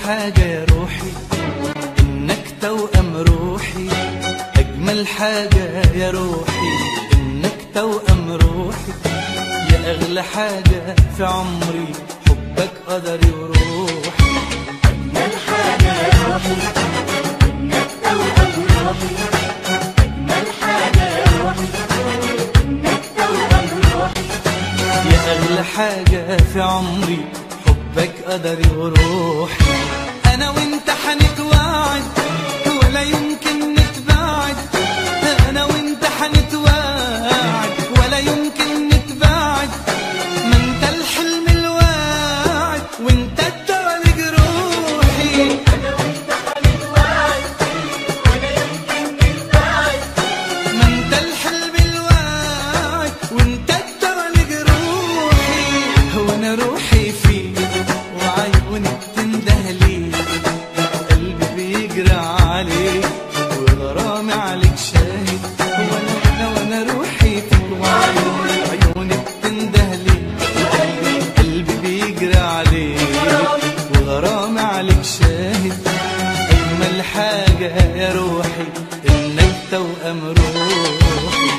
حاجة يا روحي إنك توأم روحي أجمل حاجة يا روحي إنك توأم روحي يا أغلى حاجة في عمري حبك قدري وروحي أجمل حاجة يا روحي إنك توأم روحي أجمل حاجة يا روحي إنك توأم روحي يا أغلى حاجة في عمري حبك قدري وروحي أنا وأنت حنتوعد ولا يمكن نتباعد أنا وأنت حنتوعد ولا يمكن نتباعد ما أنت الحلم الواعد وأنت الدواء لجروحي أنا وأنت هنتوعد ولا يمكن نتباعد ما أنت الحلم الواعد وأنت الدواء لجروحي هو أنا روحي فيك وعيوني بتنده ليك قلبي بيجري عليك وغرامي عليك شاهد وانا وانا وانا روحي فيك وعيوني عيوني بتنده ليك قلبي قلبي بيجري عليك وغرامي عليك شاهد اجمل حاجه يا روحي انك توأم روحي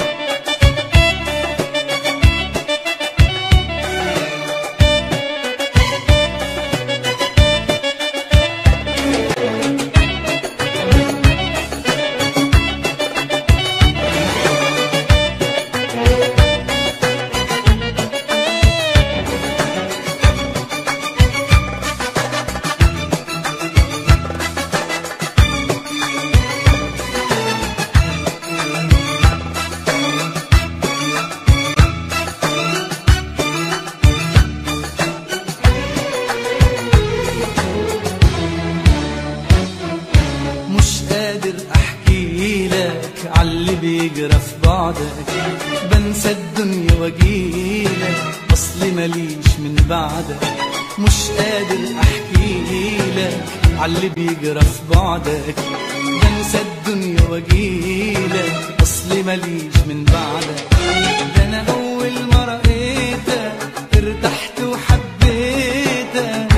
مش قادر احكي لك عاللي بيجرى في بعدك بنسى الدنيا واجيلك اصلي ماليش من بعدك مش قادر احكي لك عاللي بيجرى في بعدك بنسى الدنيا واجيلك اصلي ماليش من بعدك ده انا اول ما رأيتك ارتحت وحبيتك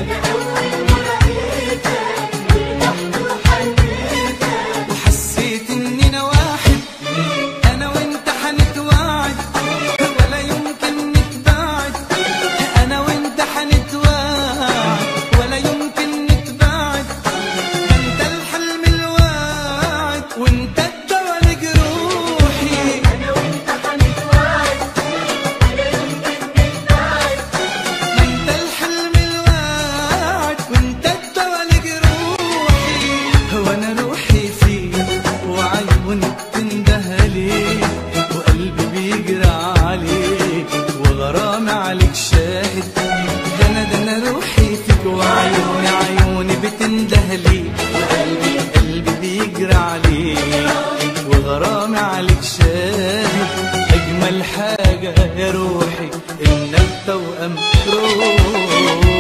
وحسيت اننا واحد انا وانت حنتواعد ولا يمكن نتباعد انا وانت حنتواعد ولا يمكن نتباعد ده انت الحلم الواعد وانت الدواء لجروحي أنا وأنت هنتوعد ولا يمكن نتباعد ما انت الحلم الواعد وانت الدواء لجروحي هو انا روحي فيك وعيوني بتنده ليك وقلبي بيجري عليك وغرامي عليك شاهد ده انا ده انا روحي فيك وعيوني عيوني بتنده ليك وقلبي قلبي بيجري عليك وغرامي عليك شاهد اجمل حاجه يا روحي انك توأم روحي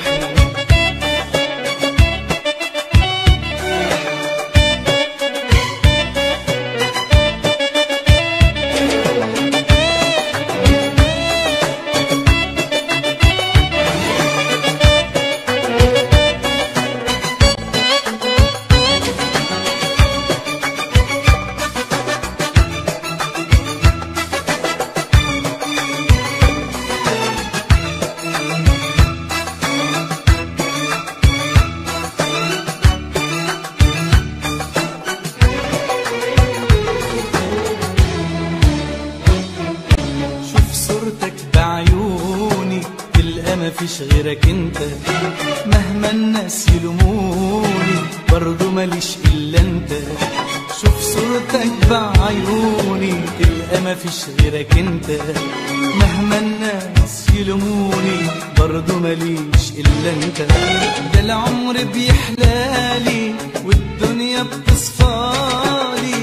شوف صورتك بعيوني تلقى مفيش غيرك انت مهما الناس يلوموني برضو ماليش الا انت شوف صورتك بعيوني تلقى مفيش غيرك انت مهما الناس يلوموني برضو ماليش الا انت ده العمر بيحلالي والدنيا بتصفالي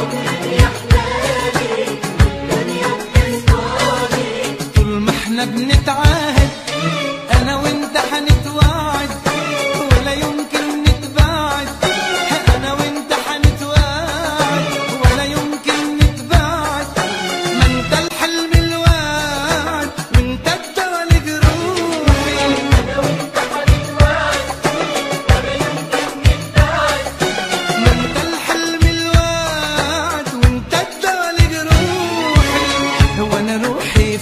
طول ما احنا بنتعاهد انا وانت حنتواعد ولا يمكن نتباعد انا وانت حنتواعد ولا يمكن نتباعد ما انت الحلم الواعد وانت الدواء لجروحي أنا وأنت هنتوعد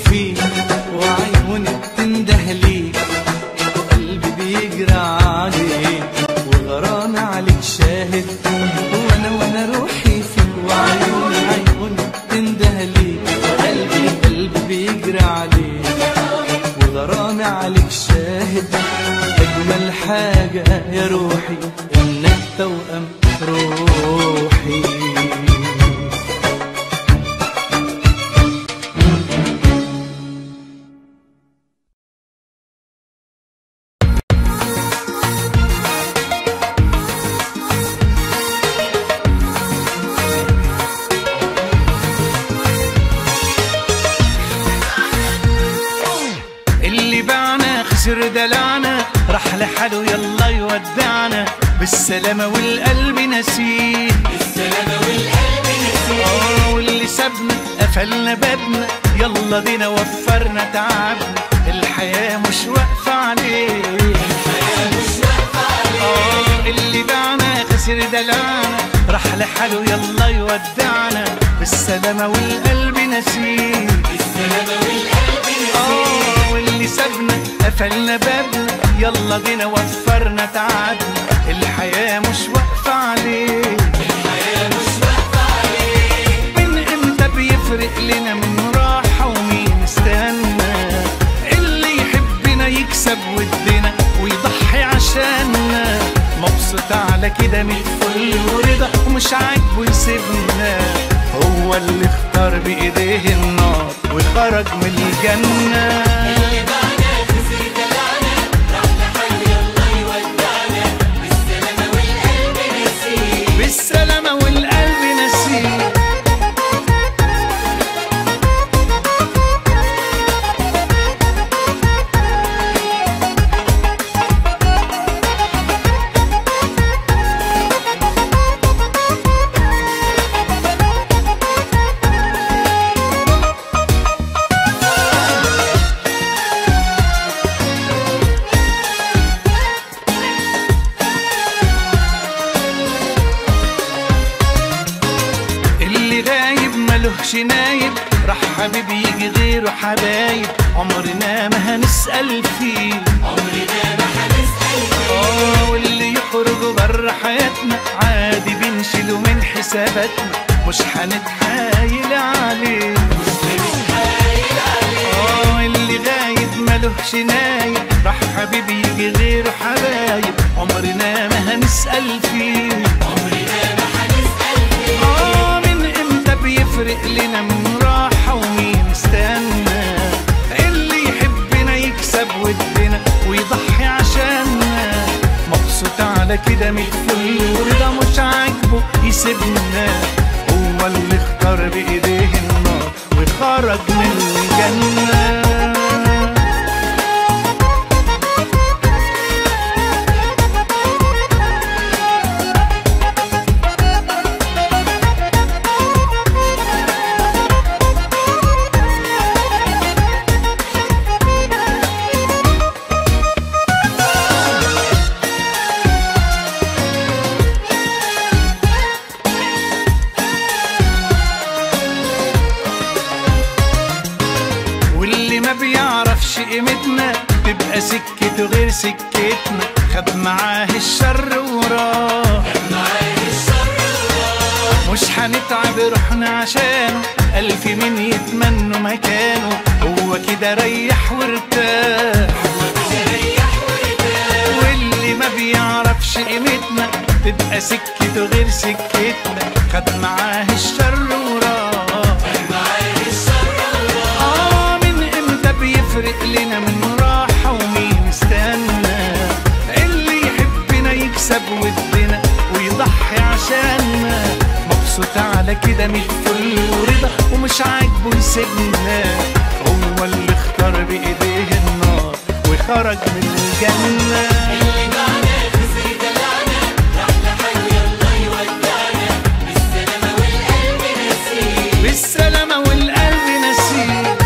فيك وعيوني بتنده ليك وقلبي بيجرى عليك وغرامي عليك شاهد وانا وانا روحي فيك وعيوني عيوني بتنده ليك وقلبي قلبي بيجرى عليك وغرامي عليك شاهد اجمل حاجه يا روحي انك توأم روحي اللي باعنا خسر دلعنا راح لحاله يلا يودعنا بالسلامة والقلب نسيه السلامة والقلب نسيت اه واللي سابنا قفلنا بابنا يلا بينا وفرنا تعبنا الحياة مش واقفة عليه مش واقفة عليك اه اللي باعنا خسر دلعنا راح لحاله يلا يودعنا بالسلامة والقلب نسيه السلامة والقلب نسيت اه واللي سابنا قفلنا بابنا يلا بينا وفرنا تعبنا الحياة مش واقفة عليه الحياة مش واقفة عليك من امتى بيفرق لنا من راحة ومين استنى اللي يحبنا يكسب ودنا ويضحي عشاننا مبسوط على كده من فل ورضا ومش عاجبه يسيبنا هو اللي اختار بايديه النار وخرج من الجنة اللي باعنا خسر دلعنا راح لحاله يلا يودعنا بالسلامة والقلب نسيت بالسلامة والقلب نسيه اللي غايب ملهش نايب راح حبيبي يجي غيره حبايب عمرنا ما هنسأل فيه عمرنا ما هنسأل فيه اه واللي يخرج بره حياتنا عادي بنشيله من حساباتنا مش هنتحايل عليه هنتحايل عليه اه اللي غايب ملهش نايب راح حبيبي يجي غيره حبايب عمرنا ما هنسأل فيه عمرنا ما هنسأل فيه آه من امتى بيفرق لنا من راحة ومين استنى اللي يحبنا يكسب ودنا ويضحي عشاننا مبسوط على كده من فل ورضا مش عاجبه يسيبنا هو اللي اختار بايديه النار وخرج من الجنة واللي ما بيعرفش قيمتنا تبقى سكته غير سكتنا خد معاه الشر وراه معاه الشر وراه مش هنتعب روحنا عشانه ألف مين يتمنوا مكانه هو كده ريح وارتاح ريح وارتاح واللي ما بيعرفش قيمتنا تبقى سكته غير سكتنا خد معاه الشر وراه معاه الشر وراه آه من امتى بيفرق لنا من راحة ومين استنى اللي يحبنا يكسب ودنا ويضحي عشاننا مبسوط على كده من فل ورضا ومش عاجبه يسيبنا هو اللي اختار بايديه النار وخرج من الجنة اللي باعنا خسر دلعنا راح لحاله يلا يودعنا بالسلامة والقلب نسيت بالسلامة والقلب نسيه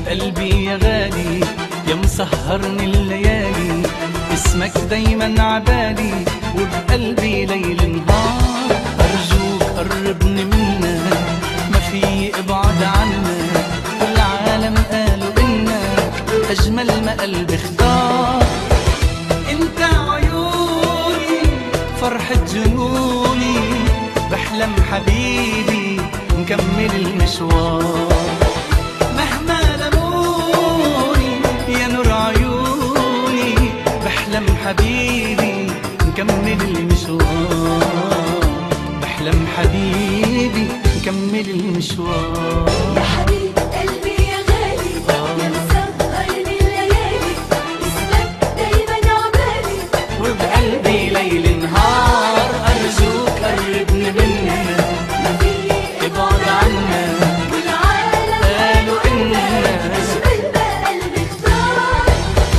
قلبي يا غالي يا مسهرني الليالي اسمك دايما عبالي وبقلبي ليل نهار أرجوك قربني منك ما في ابعد عنك والعالم قالوا إنك أجمل ما قلبي اختار انت عيوني فرحة جنوني بحلم حبيبي نكمل المشوار مهما لموني يا نور عيوني بحلم حبيبي نكمل المشوار بحلم حبيبي نكمل المشوار يا حبيب قلبي يا غالي يا مسهرني الليالي اسمك دايما عبالي وبقلبي ليل نهار أرجوك قربني منك ما في ابعد عنا والعالم قالوا إنك أجمل ما قلبي اختار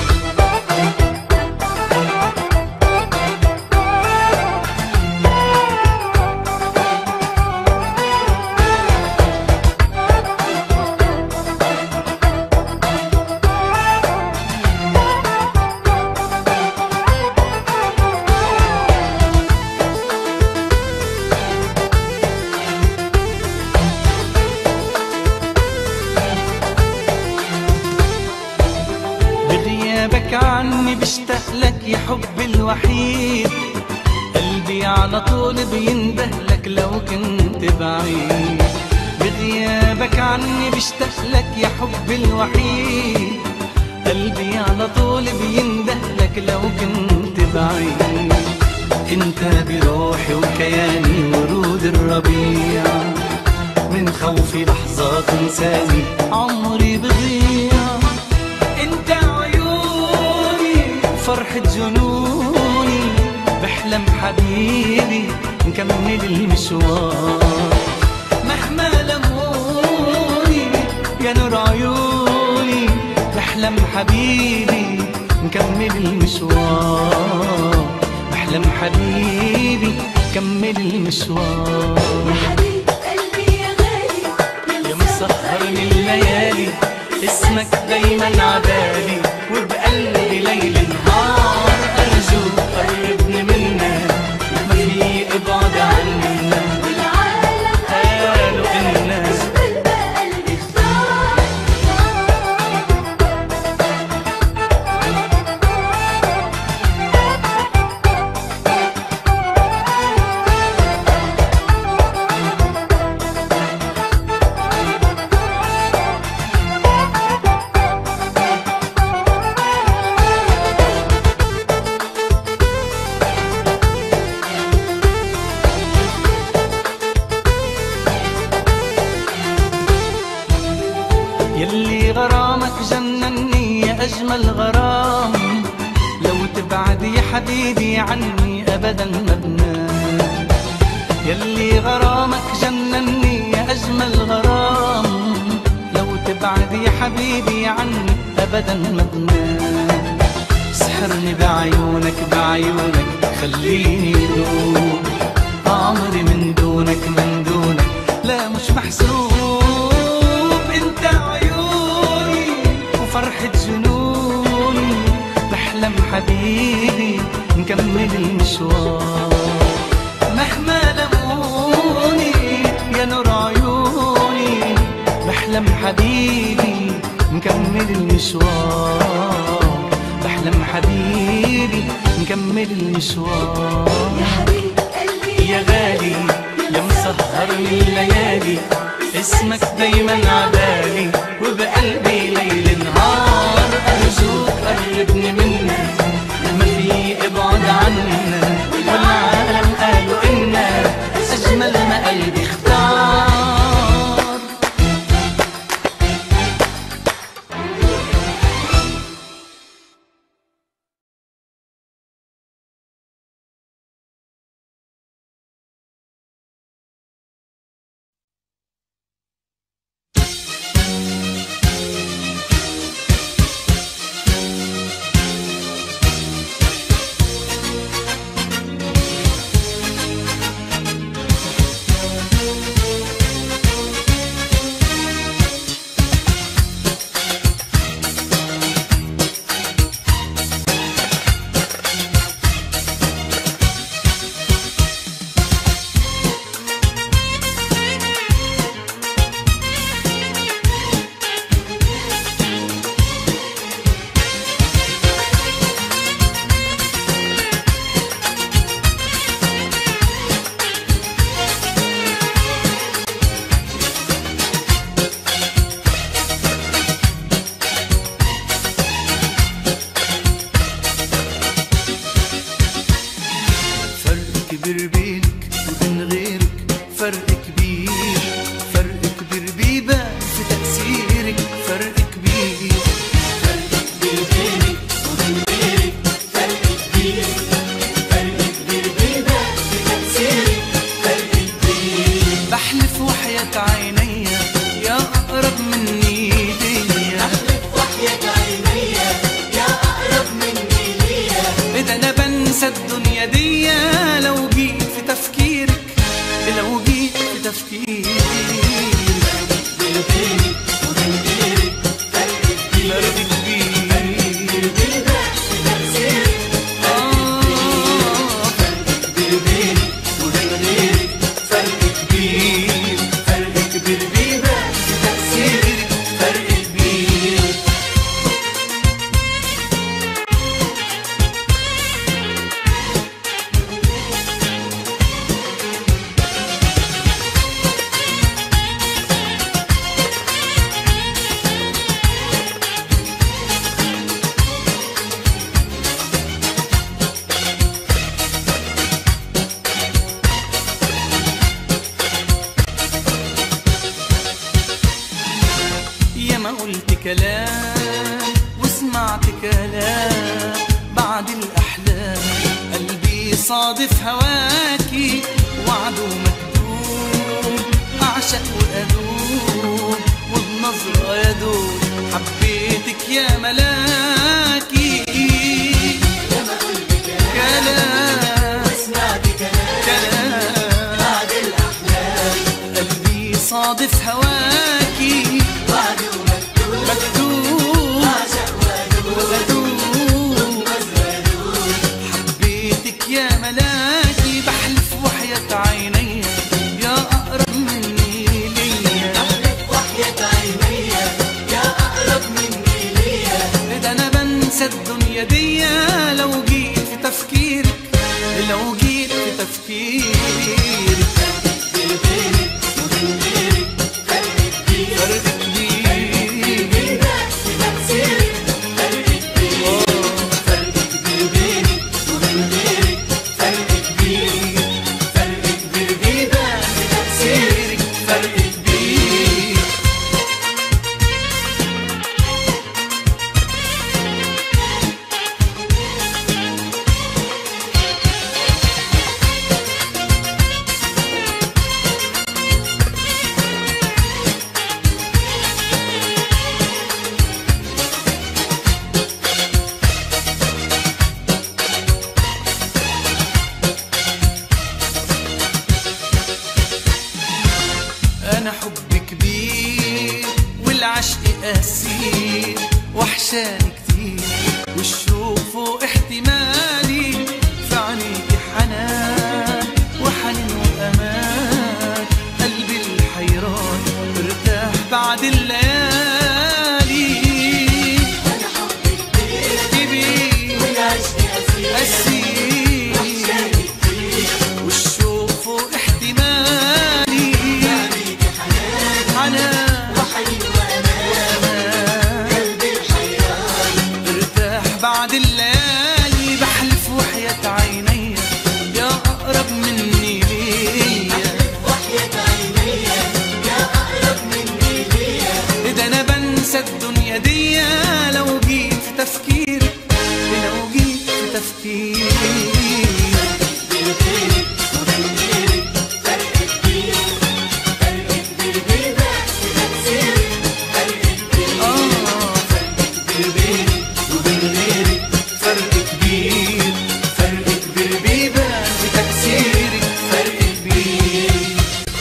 بغيابك عني بشتاق لك يا حبي الوحيد قلبي على طول بينده لك لو كنت بعيد بغيابك عني بشتاق لك يا حبي الوحيد قلبي على طول بينده لك لو كنت بعيد انت بروحي وكياني ورود الربيع من خوفي لحظة تنساني عمري بضيع انت عيوني فرحة جنوني بحلم حبيبي نكمل المشوار مهما لموني يا نور عيوني بحلم حبيبي نكمل المشوار بحلم حبيبي كمل المشوار يا حبيب قلبي يا غالي يا مسهرني الليالي اسمك دايما عبالي وبقلبي ليل نهار ارجوك قربني منك ما في ابعد عنا والعالم قالوا انك أجمل ما قلبي اختار يلي غرامك جنني يا أجمل غرام لو تبعد يا حبيبي عني أبدا ما بنام يلي غرامك جنني يا أجمل غرام لو تبعد يا حبيبي عني أبدا ما بنام سحرني بعيونك بعيونك خليني دوب عمري من دونك من دونك لا مش محسوب انت عيوني وفرحة جنوني بحلم حبيبي نكمل المشوار مهما لموني يا نور عيوني بحلم حبيبي نكمل المشوار بحلم حبيبي نكمل المشوار يا حبيب قلبي يا غالي يا مسهرني الليالي اسمك دايما عبالي وبقلبي ليل نهار ارجوك قربني منك ما في ابعد عنا والعالم قالوا انك اجمل ما قلبي اختار كلام وسمعت كلام بعد الأحلام قلبي صادف هواكي وعده مكتوب أعشق وأدوب وبنظرة يدوب حبيتك يا ملاكي لما قلت كلام كلام سمعت كلام كلام بعد الأحلام قلبي صادف هواكي وعد ومكتوب مكتوب عشق وأدوب وأدوب نظرة يدوب حبيتك يا ملاكي بحلف وحياة عيني يا أقرب مني ليا أحلف وحياة عيني يا أقرب مني ليا ده أنا بنسى الدنيا دي لو جيت في تفكيرك لو جيت في تفكيرك بينك وبين غيرك فرق كبير فرق كبير بينك بتفسيرك فرق كبير فرق كبير بينك وبين غيرك فرق كبير فرق كبير بينك بتفسيرك فرق كبير أنا حب كبير والعشق أسير وحشاني كتير والشوق فوق احتمالي في عينيكي حنان وحنين وأمان قلبي الحيران ارتاح بعد الليالي أنا حبي كبير كبير والعشق أسير أسير شارك كتير والشوق فوق احتمالي عليك حنان حنان وحنين وأمان قلبي الحيران ارتاح بعد الليالي بحلف وحياة عيني يا أقرب مني ليا وحياة عيني يا أقرب مني ليا ده أنا بنسى الدنيا دي لو جيت في تفكيرك لو جيت في تفكيرك بينك وبين غيرك فرق كبير فرق كبير بينك بتفسيرك فرق كبير آه فرق كبير بينك وبين غيرك فرق كبير فرق كبير بيبان في تفسيرك فرق كبير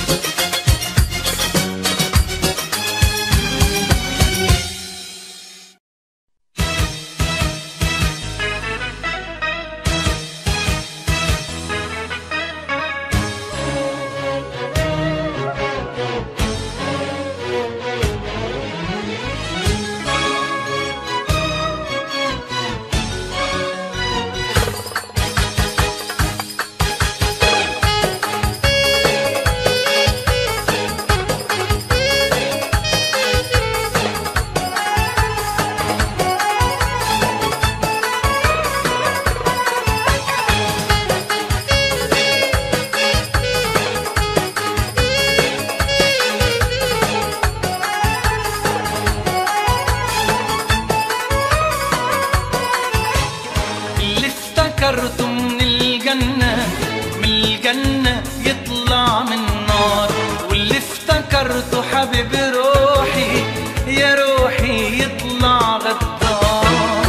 اللي افتكرته من الجنة من الجنة يطلع من النار واللي افتكرته حبيب روحي يا روحي يطلع غدار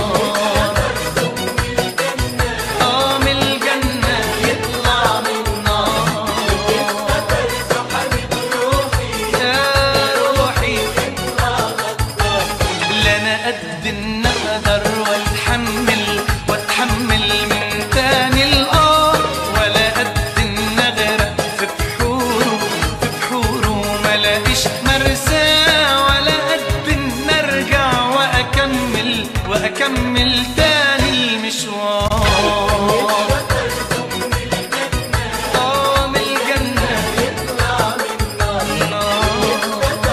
آه من الجنة يطلع من النار يا روحي لا انا قد ان اقدر واتحمل واتحمل من تاني الاه ولا قد ان اغرق في بحوره في بحوره ما لاقيش مرساه ولا قد ان ارجع واكمل واكمل تاني المشوار آه من الجنة النار.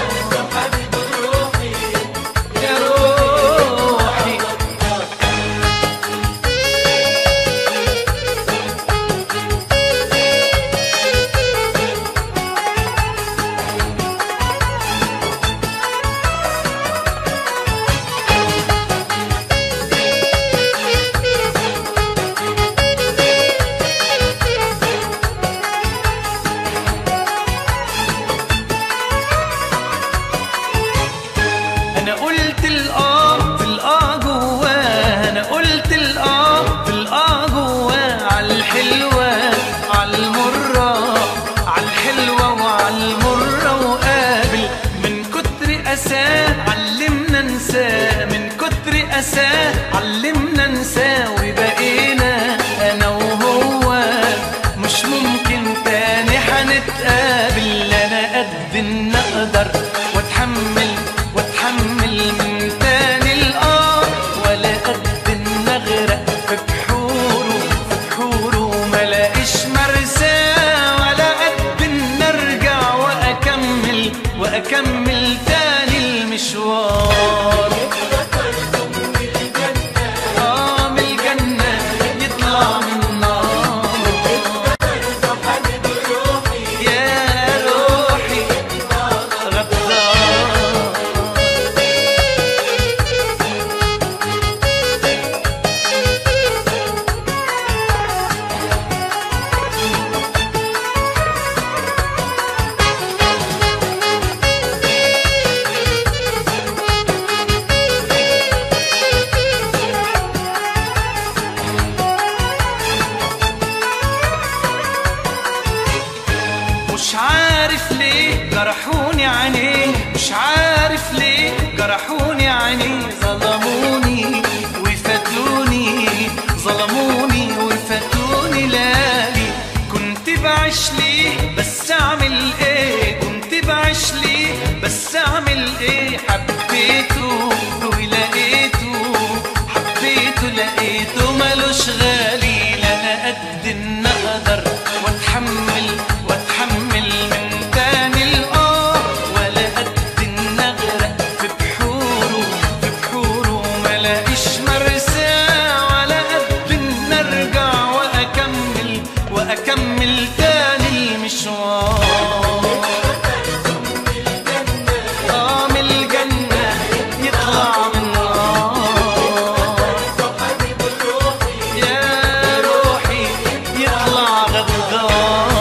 يا روحي أساه علمنا نساوي بقينا أنا وهو مش ممكن تاني هنتقابل أنا قد إن أقدر وأتحمل وأتحمل من تاني الآه ولا قد إن أغرق في بحوره في بحوره ملاقيش مرساه ولا قد إن أرجع وأكمل وأكمل تاني المشوار آه من الجنة يطلع من النار يا روحي غدار مش عارف ليه جرحوني عينيه مش عارف ليه جرحوني عينيه ظلموني وفاتوني ظلموني وفاتوني لالي كنت بعيش ليه بس اعمل ايه كنت بعيش ليه بس اعمل ايه حبيته ولقيته حبيته لقيته ملوش غالي لا انا قد ان اقدر واتحمل واتحمل من تاني الاه ولا قد ان اغرق في بحوره في بحوره ملاقيش مرساه ولا قد ان ارجع واكمل واكمل تاني المشوار آه من الجنة يطلع من النار يا روحي يطلع غدار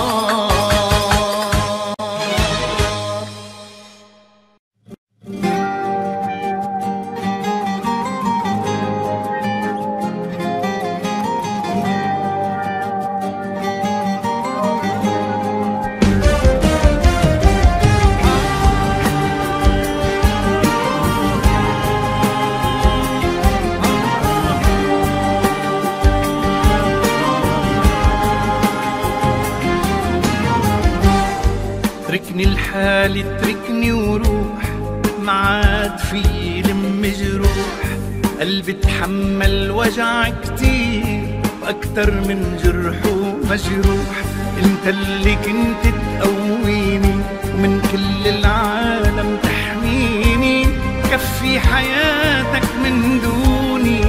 تركني لحالي تركني وروح معاد في لم جروح قلبي تحمل وجع كتير واكتر من جرح ومجروح انت اللي كنت تقويني ومن كل العالم تحميني كفي حياتك من دوني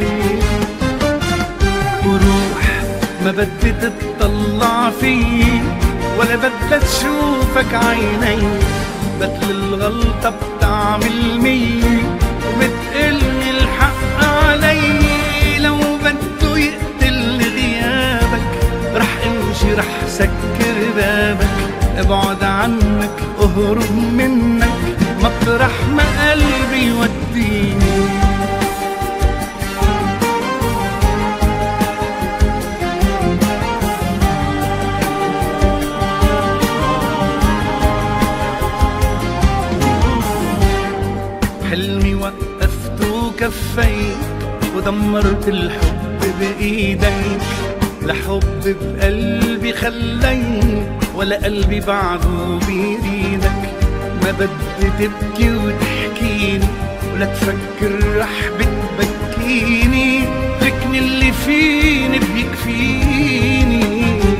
وروح ما بدي تطلع فيي ولا بدي تشوفك عيني بدل الغلطة بتعمل مية وبتقلي الحق علي لو بده يقتل غيابك رح امشي رح سكر بابك ابعد عنك اهرب منك مطرح ما قلبي يوديني حلمي وقفت وكفيت ودمرت الحب بإيديك لحب بقلبي خليت ولا قلبي بعده بيريدك ما بدي تبكي وتحكيني ولا تفكر رح بتبكيني تركني اللي فيني بيكفيني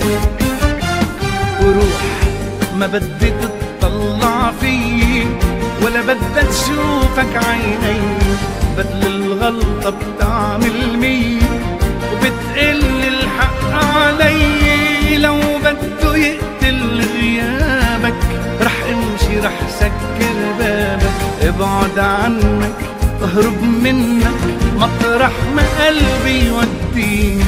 وروح ما بدي تطلع فيي ولا بدي تشوفك عيني بدل الغلطة بتعمل مية وبتقل الحق علي لو بده يقتل غيابك رح امشي رح سكر بابك ابعد عنك اهرب منك مطرح ما قلبي يوديني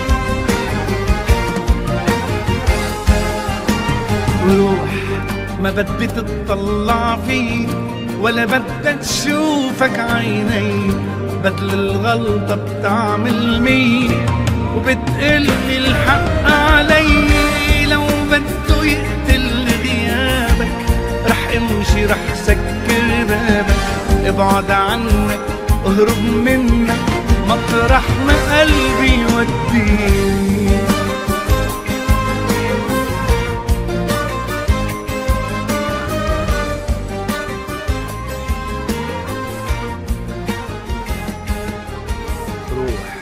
روح ما بدي تطلع فيه ولا بدها تشوفك عيني بدل الغلطة بتعمل مية وبتقلي الحق علي لو بده يقتل غيابك رح امشي رح سكر بابك ابعد عنك اهرب منك مطرح ما قلبي يوديك روح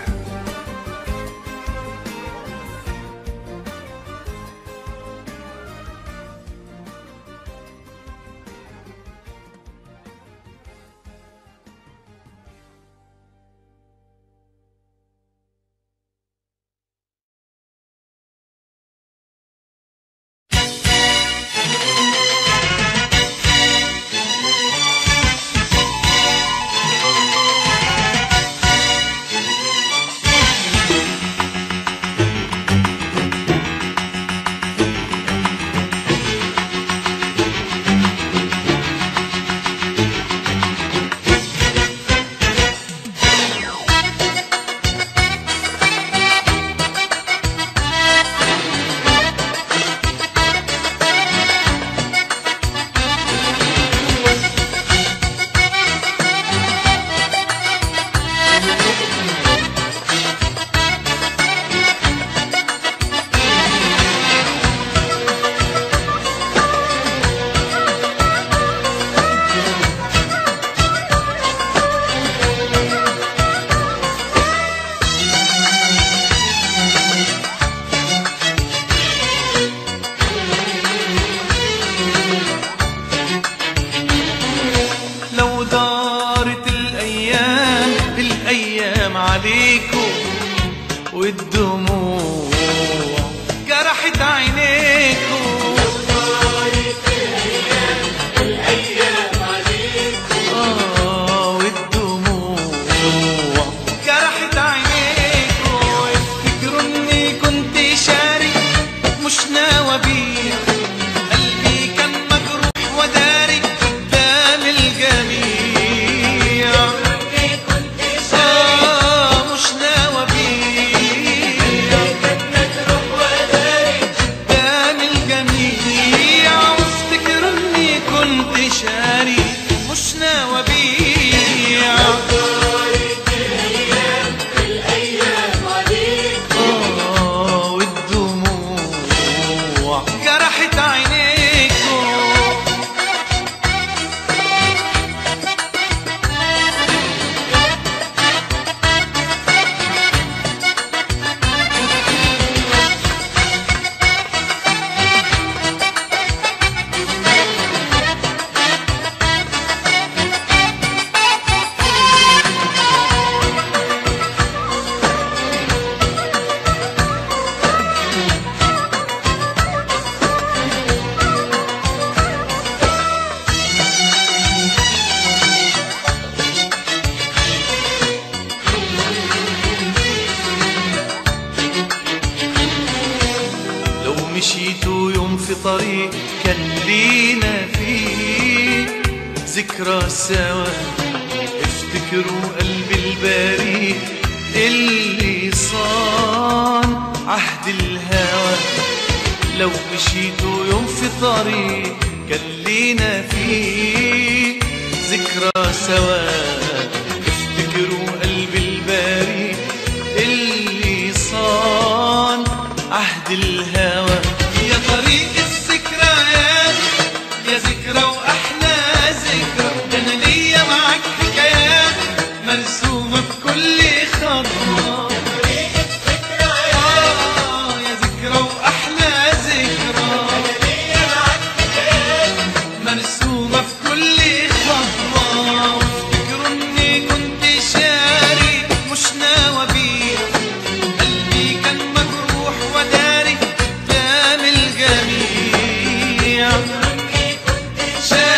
لو دارت الايام الايام عليكم والدموع جرحت عينيكم آه، والدموع جرحت عينيكم افتكروا اني كنت شاري مش ناوى بيه قلبي كان مجروح وداري قدام الجميع آه مش ناوى بيه قدام الجميع وافتكروا اني كنت شاري مش ناوى بيع آه والدموع جرحت عينيكم لو مشيتوا يوم في طريق كان لينا فيه ذكرى سوا افتكروا قلبي البريء اللي صان عهد الهوى لو مشيتوا يوم في طريق كان لينا فيه ذكرى سوا افتكروا قلبي البريء اللي صان عهد الهوى يا طريق الذكريات يا ذكرى واحلى ذكرى ده انا ليا معاك حكايات مرسومه في كل خطوه آه، يا ذكرى واحلى ذكرى مرسومة في كل خطوة وافتكروا اني كنت شاري مش ناوى بيه قلبي كان مجروح وداري قدام الجميع شاري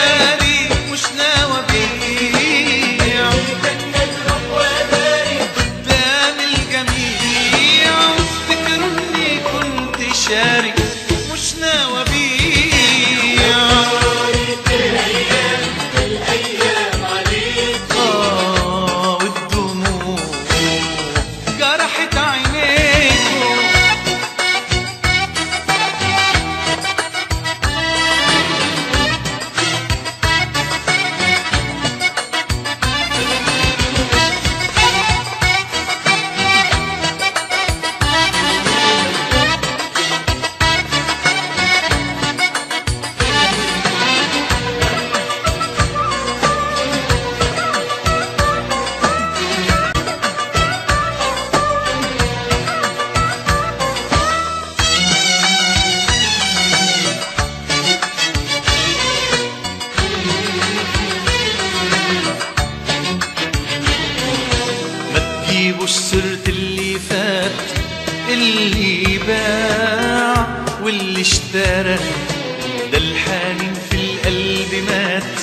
اشترى ده الحنين في القلب مات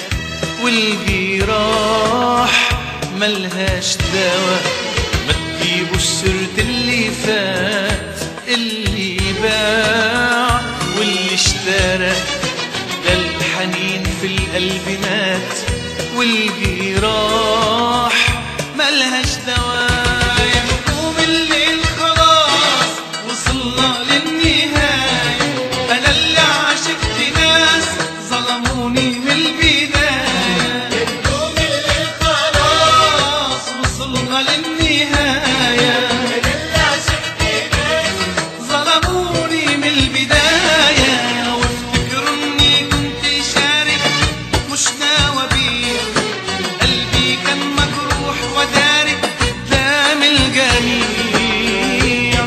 والجراح ملهاش دوا ما تجيبوش سيرة اللي فات اللي باع واللي اشترى ده الحنين في القلب مات والجراح ملهاش دواء نقوم الليل خلاص وصلنا للنهاية أنا اللي عشقت ناس ظلموني من البداية يوم اللي خلاص خلاص وصلنا للنهاية اللي عشقت ناس ظلموني من البداية وافتكروا اني كنت شارك مش ناوى بيه قلبي كان مجروح وداري قدام الجميع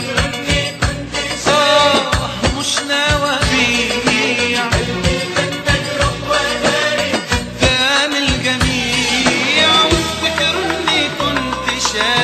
آه مش ناوى بيه تجرح وداري قدام الجميع وافتكروا اني كنت شارك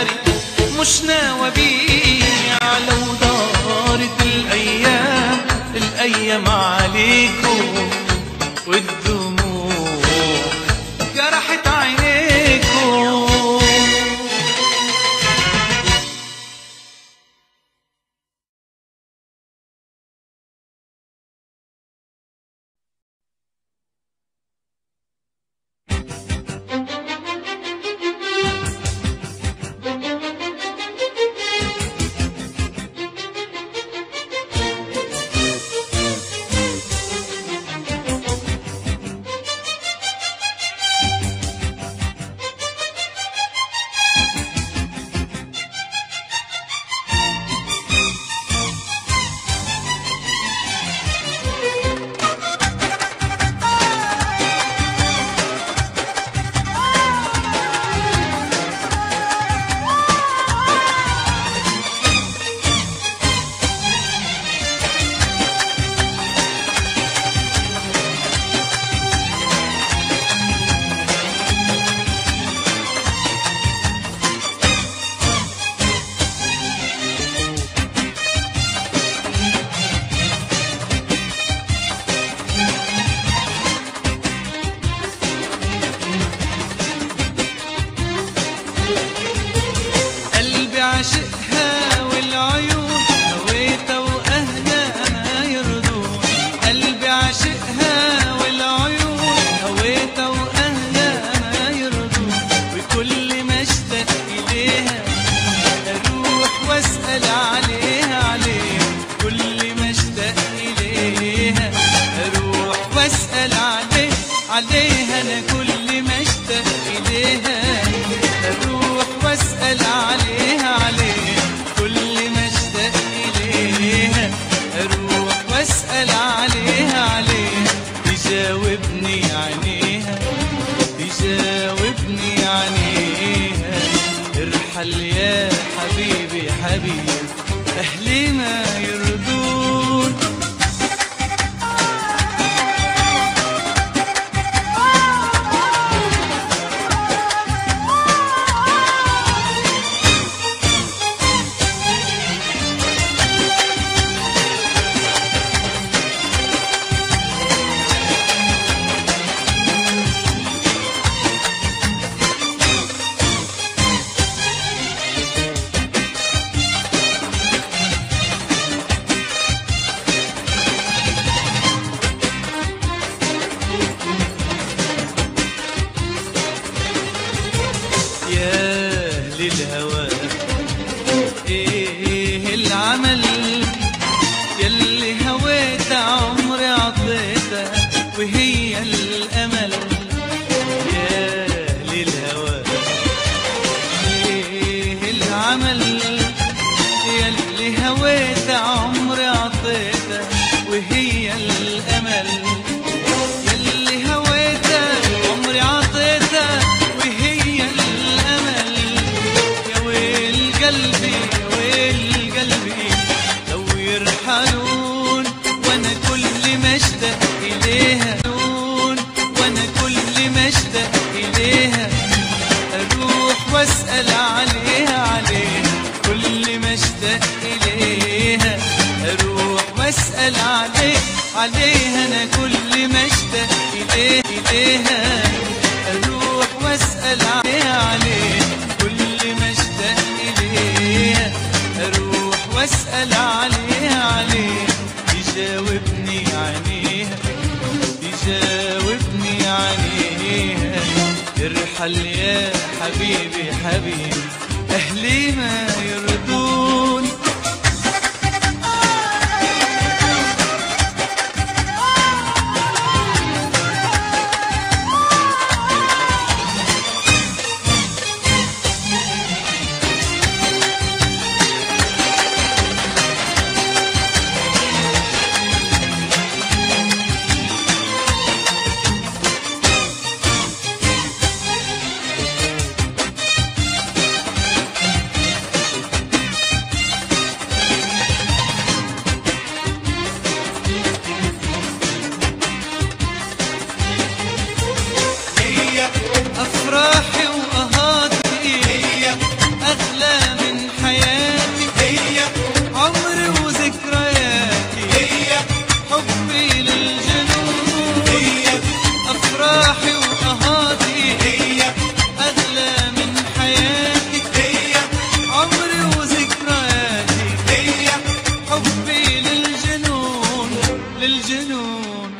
إليه إليها أروح وأسأل عليه عليه كل ما اشتاق إليها أروح وأسأل عليه عليه يجاوبني عليها يجاوبني عليها ارحل يا حبيبي حبيبي أهلي ما يرضون هي أفراحي وأهاتي هي أغلى من حياتي هي عمري وذكرياتي هي حبي للجنون هي أفراحي وأهاتي هي أغلى من حياتي هي عمري وذكرياتي هي حبي للجنون للجنون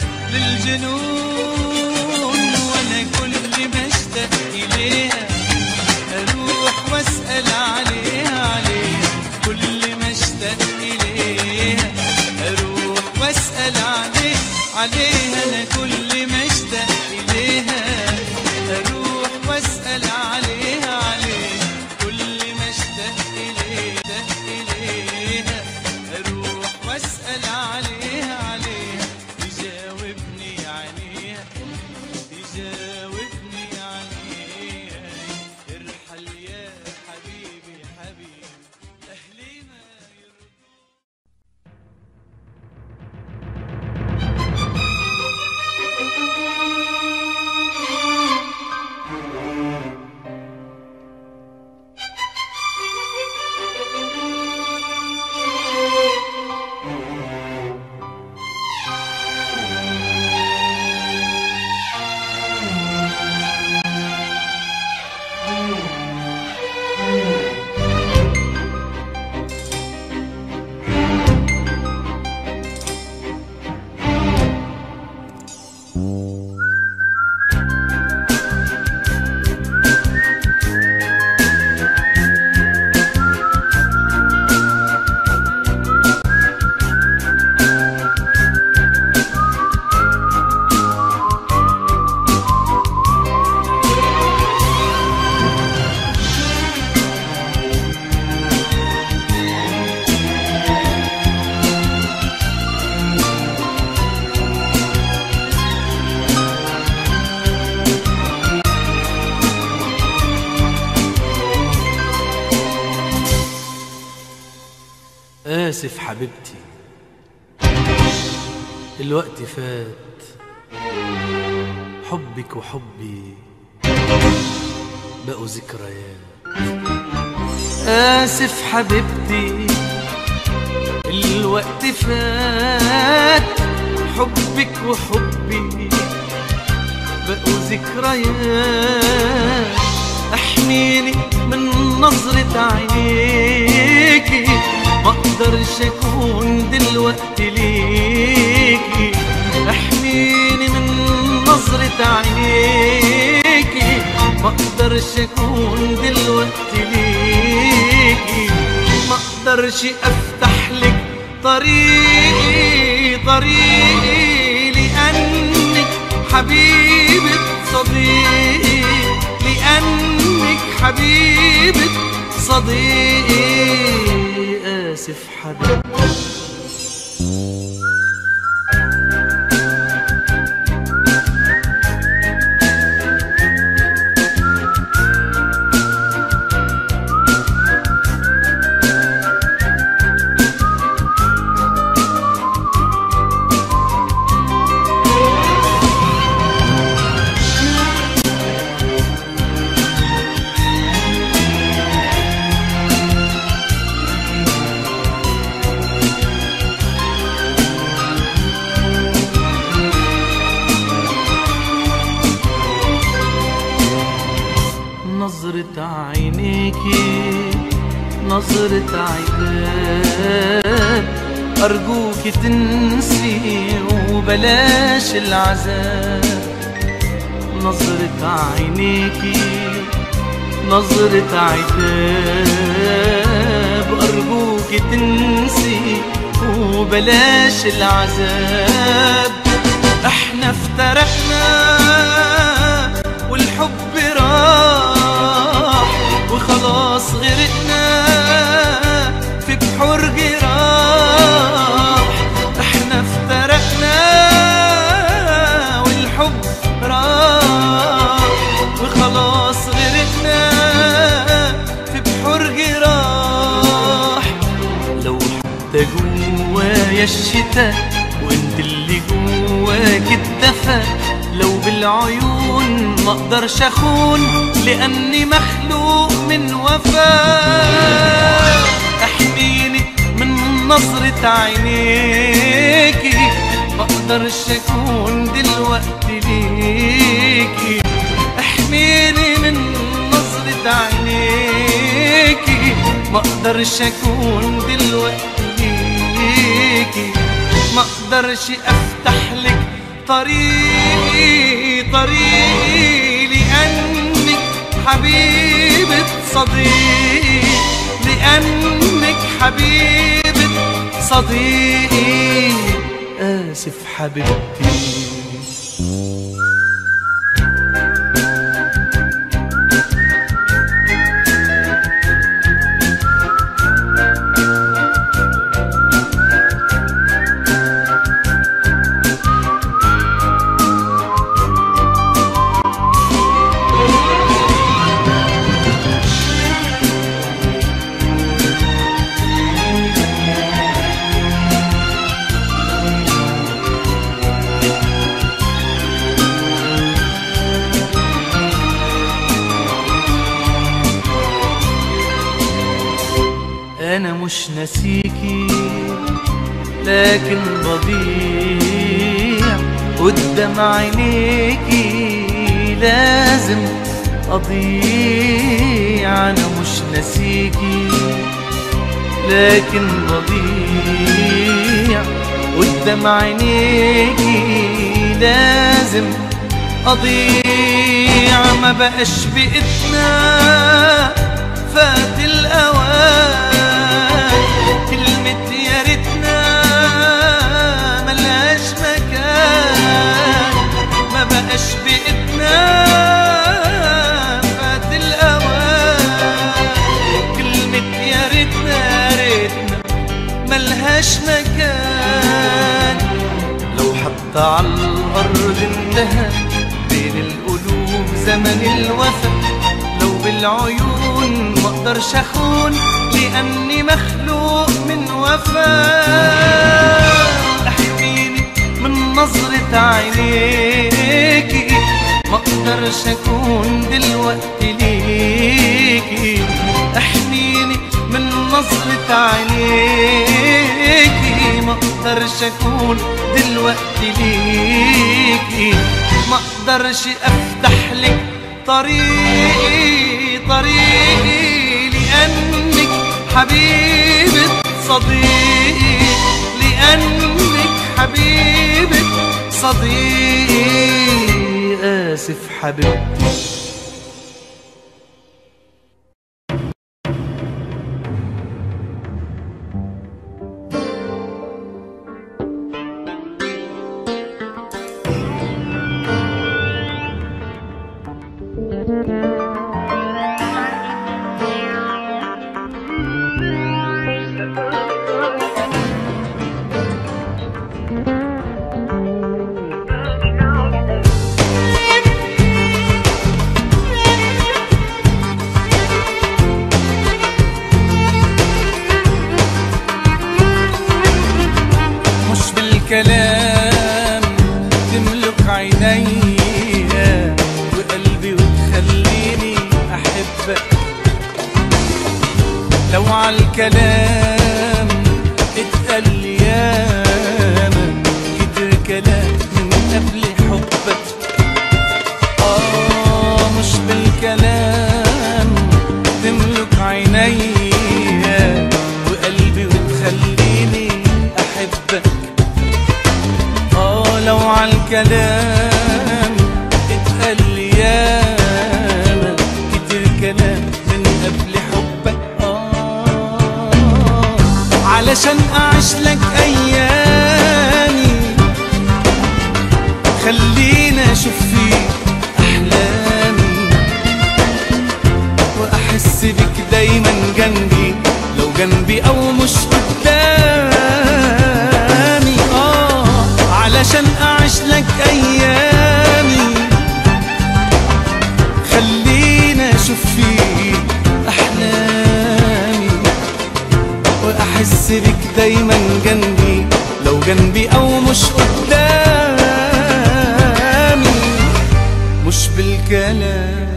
للجنون وانا كل ما اشتاق اليها اروح واسال عليها عليها كل ما اشتاق اليها اروح واسال عليه عليها انا كل ما اشتاق اليها اروح واسال عليها عليها كل ما اشتاق اليها اشتاق اليها اروح واسال عليها عليها يجاوبني عليها يجاوبني عليها ارحل يا حبيبي حبيبي اهلي ما يرضون آسف حبيبتي الوقت فات حبك وحبي بقوا ذكريات آسف حبيبتي الوقت فات حبك وحبي بقوا ذكريات احميني من نظرة عينيكي ما اقدرش اكون دلوقتي ليكي احميني من نظرة عينيكي ما اقدرش اكون دلوقتي ليكي ما اقدرش افتح لك طريقي طريقي لانك حبيبة صديقي لانك حبيبة صديقي اسف حبيبي نظرة عينيكي نظرة عتاب أرجوك تنسي وبلاش العذاب نظرة عينيكي نظرة عتاب أرجوك تنسي وبلاش العذاب احنا افترقنا والحب راح وخلاص غرقنا في بحور جراح احنا افترقنا والحب راح وخلاص غرقنا في بحور جراح لو حتى جوايا الشتاء وانت اللي جواك الدفا لو بالعيون ما اقدرش اخون لاني مخلوق من وفاء احميني من نظرة عينيكي ما اقدرش اكون دلوقتي ليكي احميني من نظرة عينيكي ما اقدرش اكون دلوقتي ليكي ما اقدرش افتح لك طريقي طريقي لانك حبيبة صديقي لانك حبيبة صديقي اسف حبيبتي انا مش ناسيكي لكن بضيع قدام عينيكي لازم اضيع انا مش ناسيكي لكن بضيع قدام عينيكي لازم اضيع ما بقاش بإيدنا فات الاوان كلمة يا ريتنا ملهاش مكان ما بقاش بإيدنا فات الاوان كلمة يا ريتنا يا ريتنا ملهاش مكان لو حتى على الأرض انتهى بين القلوب زمن الوفا لو بالعيون ما اقدرش اخون لاني مخلوق من وفاء احميني من نظرة عينيكي ما اقدرش اكون دلوقتي ليكي احميني من نظرة عينيكي ما اقدرش اكون دلوقتي ليكي ما اقدرش افتح لك طريقي طريقي لانك حبيبة صديقي لانك حبيبة صديقي اسف حبيبتي مش بالكلام تملك عينيا وقلبي وتخليني احبك لو عالكلام اتقال لي ياما كتر كلام من قبل حبك آه مش بالكلام جنبي او مش قدامي اه علشان اعيش لك ايامي خلينا اشوف فيك احلامي واحس بك دايما جنبي لو جنبي او مش قدامي مش بالكلام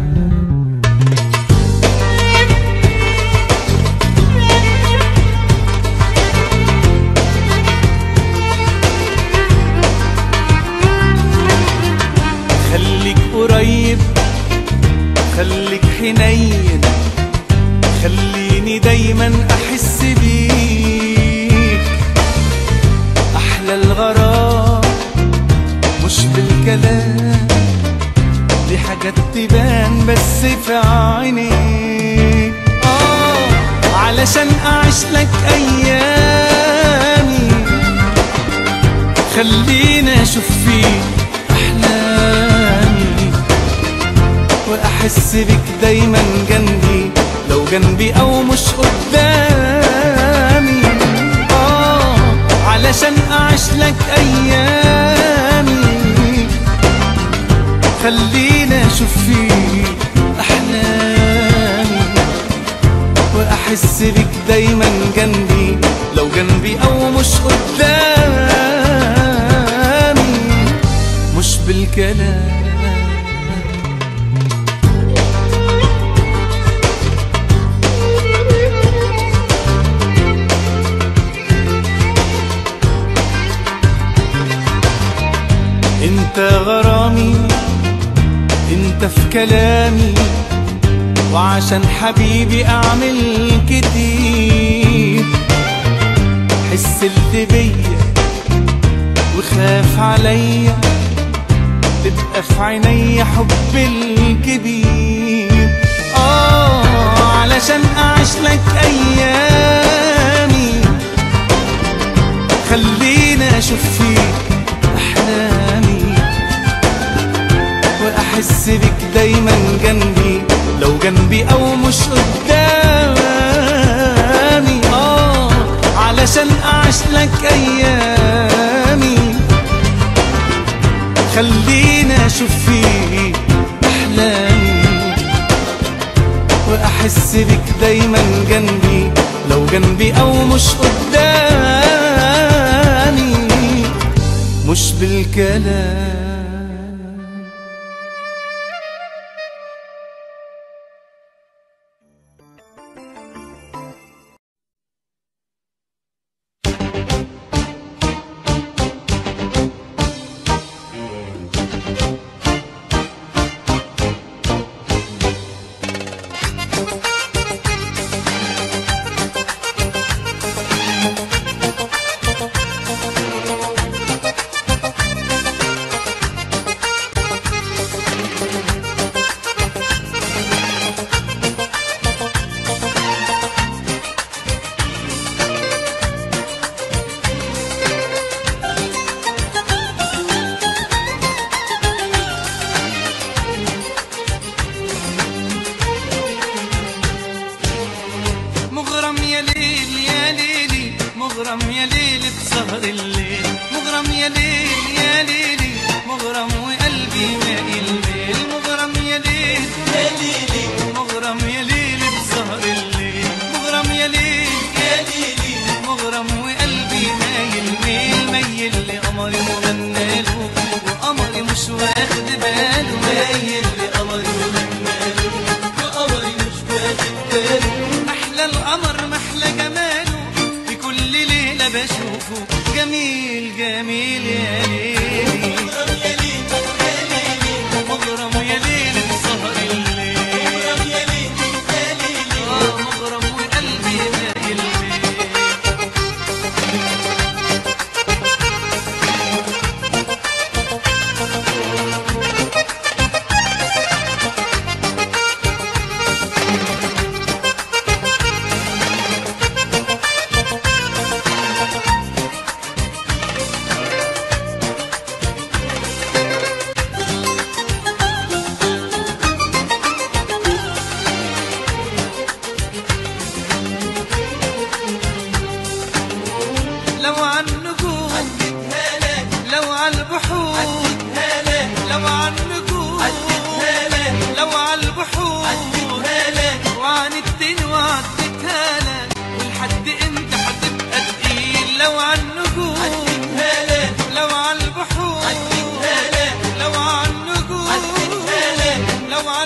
خليك قريب خليك حنين خليني دايما احس بيك احلى الغرام مش بالكلام دي حاجات تبان بس في عينيك اه علشان اعيش لك ايامي خلينا اشوف فيك احلامي واحس بك دايما جنبي لو جنبي او مش قدامي اه علشان اعيش لك ايامي خلينا اشوف فيك احلامي واحس بك دايما جنبي لو جنبي او مش قدامي مش بالكلام انت غرامي انت في كلامي وعشان حبيبي اعمل كتير حس اللي بيا وخاف عليا تبقى في عيني حب الكبير اه علشان اعيش لك ايامي خلينا اشوف فيك احلامي واحس بك دايما جنبي لو جنبي او مش قدامي اه علشان اعيش لك ايامي خلينا اشوف فيك احلامي واحس بك دايما جنبي لو جنبي او مش قدامي مش بالكلام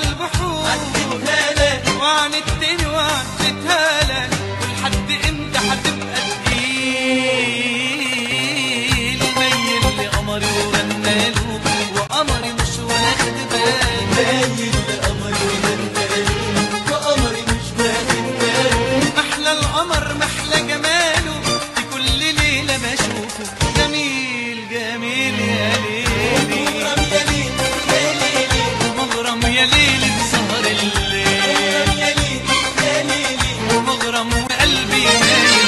عالبحور عدتها لك وعندتني وعدتها لك ولحد امتى هتبقى تقيل ميل لقمري وغناله وقمري مش واخد بالي مايل لقمري وغنالي وقمري مش واخد بالي محلى القمر محلى جماله في كل ليلة بشوفه جميل جميل يا ليلي مغرم يا ليل يا ليلي مغرم يا ليلي بسهر الليل مغرم يا ليل يا ليلي مغرم وقلبي مايل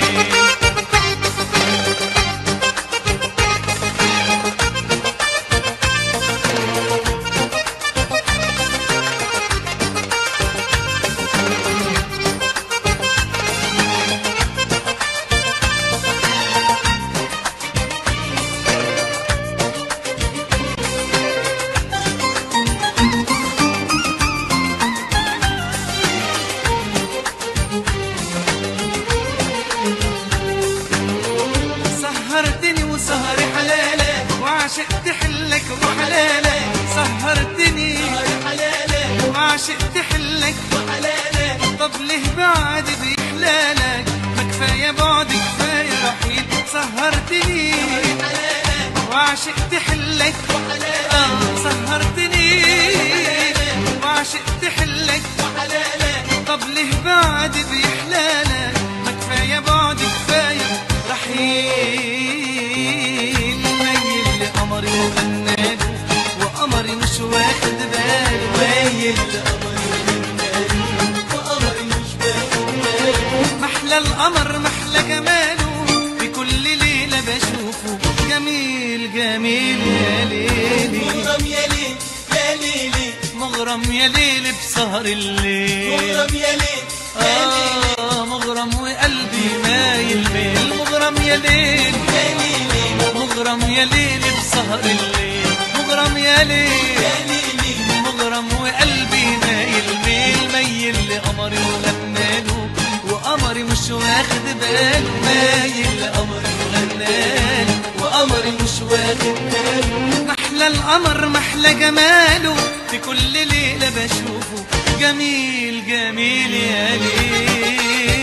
سهرتني وسهري حلالك وعشقت حلك وحلالك سهرتني حلالك وعشقت حلك وحلالك طب ليه بعد بيحلالك ما كفايه بعد كفايه رحيل سهرتني وعشقت حلك آه سهرتني وعشقت حلك وحلالك طب ليه بعد بيحلالك ما كفايه بعد كفايه رحيل ميل لقمري وغناله وقمري مش واخد باله مايل لقمري وغنالي وقمري مش واخد بالي محلى القمر محلى جماله بكل ليلة بشوفه جميل جميل يا ليلي مغرم يا ليل يا ليلي مغرم يا ليل بسهر الليل مغرم يا ليل يا ليلي آه مغرم وقلبي مايل ميل مغرم يا ليل يا ليلي مغرم يا ليل بسهر الليل مغرم يا ليل يا ليلي مغرم وقلبي مايل ميل ميل لقمري وغناله وقمري مش واخد باله مايل لقمري وغناله وقمري مش واخد باله محلى القمر محلى جماله في كل ليلة بشوفه جميل جميل يا ليل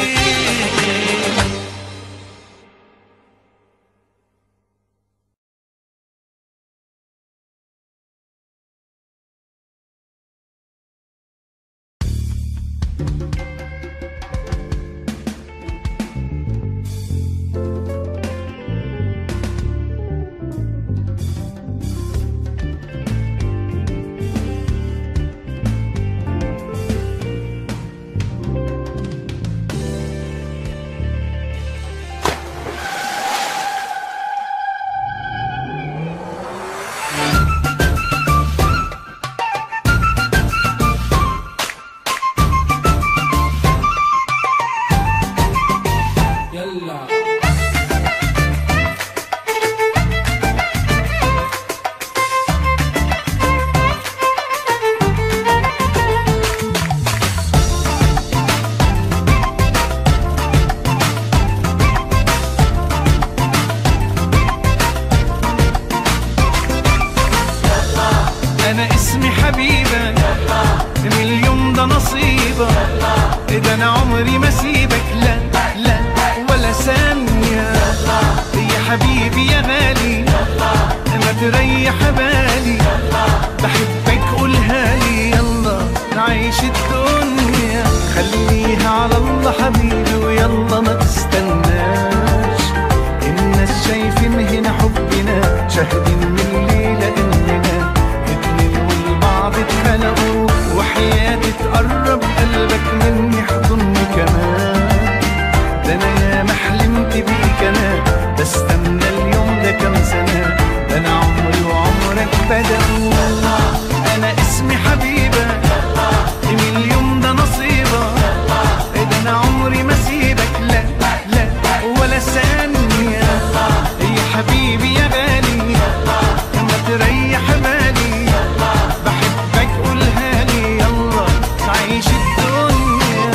انا اسمي حبيبك من اليوم ده نصيبك ده انا عمري ما سيبك لا لا ولا ثانية يا حبيبي يا غالي ما تريح بالي بحبك قولها لي يلا نعيش الدنيا خليها على الله حبيبي ويلا ما تستناش الناس شايفين هنا حبنا شاهدين من الليلة إننا اتنين والبعض اتخلقوا وحياتي تقرب قلبك مني حضني كمان ده انا يا ما حلمت بيك انا بستنى اليوم ده كام سنة ده انا عمري وعمرك بدأوا انا اسمي حبيبك من اليوم ده نصيبك ده انا عمري ما سيبك لا لا ولا ثانية يا حبيبي يا غالي ما تريح بالي بحبك قولها لي يلا نعيش الدنيا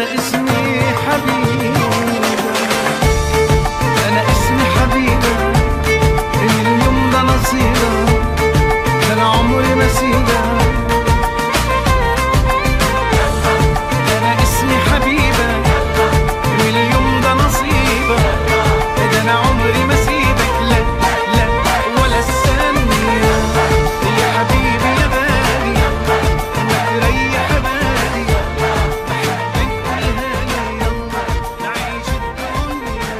أنا اسمي حبيبة أنا اسمي حبيبة من اليوم ده نصيبة ده أنا عمري ما سيبة أنا اسمي حبيبة من اليوم ده نصيبة ده أنا عمري ما سيبك لا لا ولا الثانية يا حبيبي يا بالي ما تريح بالي بحبك قولها لي يلا نعيش الدنيا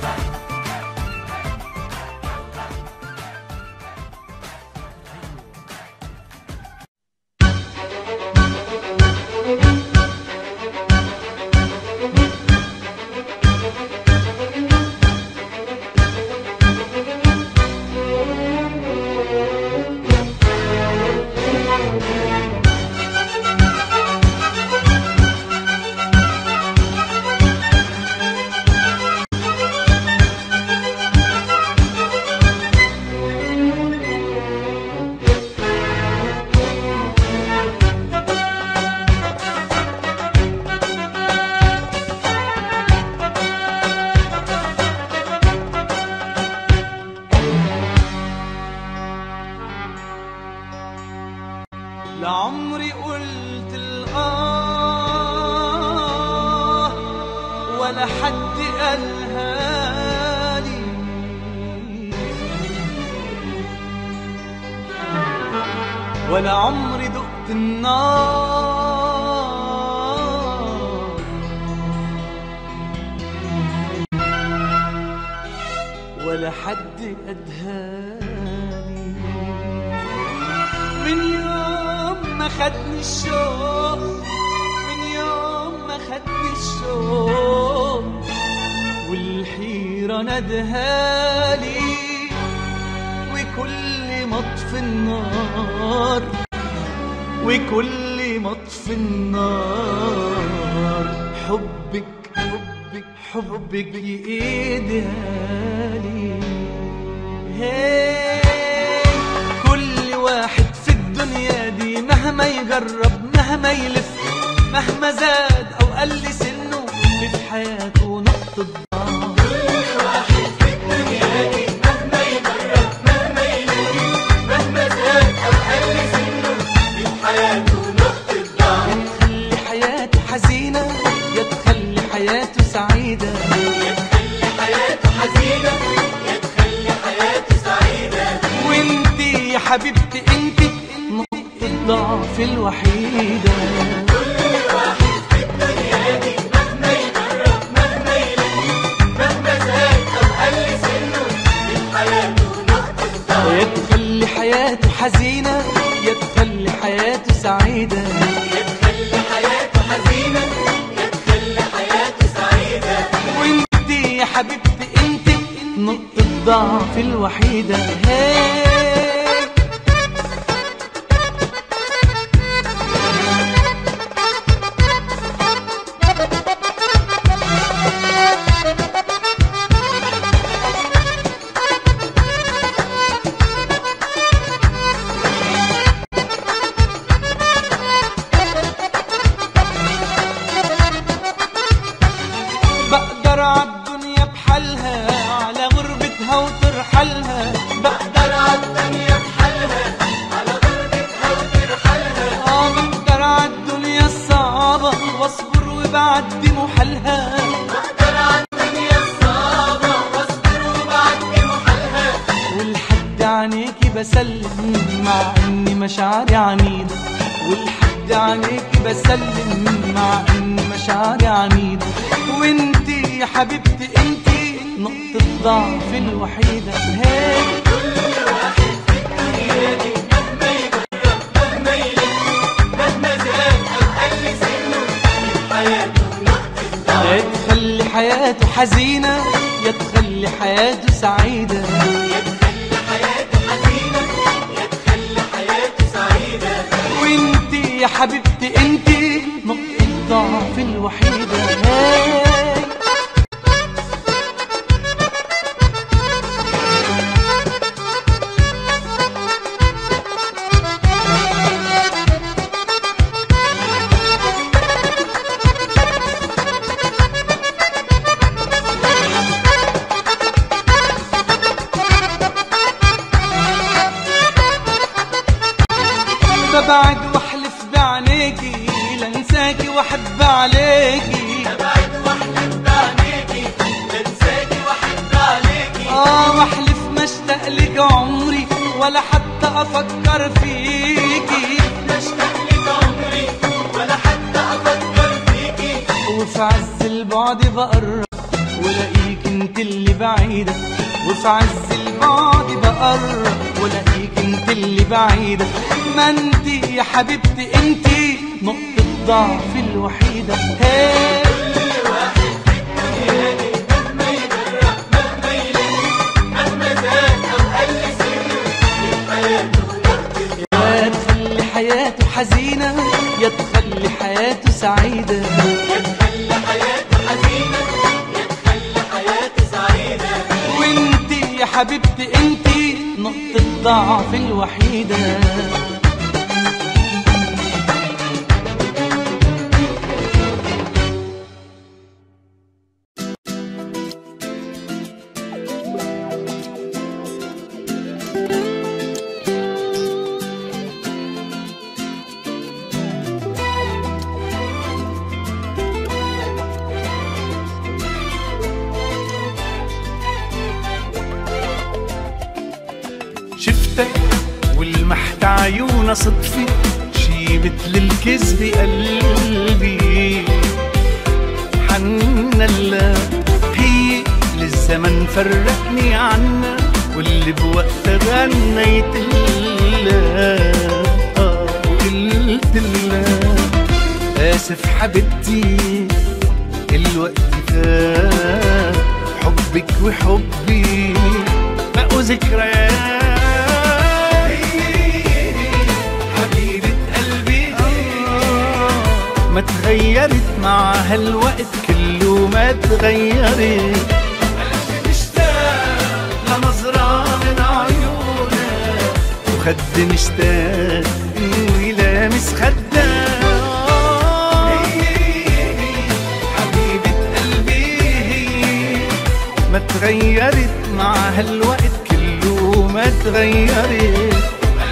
لعمري قلت الآه ولا حد قالها لي ولا عمري دقت النار ولا حد أدهاني من يوم ما خدني الشوق من يوم ما خدني الشوق والحيرة ندهالي وكل مطف النار وكل مطف النار حبك حبك حبك يقيدهالي هي كل واحد في الدنيا دي مهما يجرب مهما يلف مهما زاد او قل سنه في في حياته نقطة ضعف يا تخلي حياته حزينة يا تخلي حياته سعيدة وانتي يا حبيبتي انتي نقطة الضعف الوحيدة يا تخلي حياته حزينة يا تخلي حياته سعيدة وانتي يا حبيبتي انتي نقطة ضعف الوحيدة هي بقدر عالدنيا بحالها على غربتها وترحلها بقدر عالدنيا بحالها على غربتها وترحلها اه بقدر عالدنيا الصعبة واصبر وبعدي محلها بقدر عالدنيا الصعبة واصبر وبعدي محلها والحد عينيكي بسلم مع اني مشاعري عنيدة والحد عينيكي بسلم مع اني مشاعري عنيدة وانتي يا حبيبتي انتي نقطة ضعف الوحيدة هي يا تخلي حياته حزينة يا تخلي حياته سعيدة وانتي يا حبيبتي انتي نقطة ضعف الوحيدة هي عليكي ابعد واحلم بعينيكي بنساكي واحب عليكي اه واحلف ما اشتاق لك عمري ولا حتى افكر فيكي بشتاق لك عمري ولا حتى افكر فيكي وفي عز البعد بقرب ولاقيك انت اللي بعيدة وفي عز البعد بقرب ولاقيك انت اللي بعيدة ما انت يا حبيبتي انت نقطة ضعفي الوحيدة هي مهما يجرح مهما يلف مهما زاد او قل سنه في حياته برضه يا تخلي حياته حزينة يا تخلي حياته سعيدة يتخلى حياته حزينة يتخلى حياته سعيدة وانت يا حبيبتي انت نقطة ضعفي الوحيدة شفتك والمحت عيونا صدفة شي مثل الكذب قلبي حنا الله هي للزمن فرقني عنا واللي بوقتها غنيت الله آه وقلت الله آسف حبيبتي الوقت فات حبك وحبي بقوا ذكريات حبيبة قلبي ما تغيرت مع هالوقت كله ما تغيرت قلبي مشتاق لنظرة من عيونك وخد مشتاق انه يلامس خدك حبيبة قلبي ما تغيرت مع هالوقت كله ما تغيرت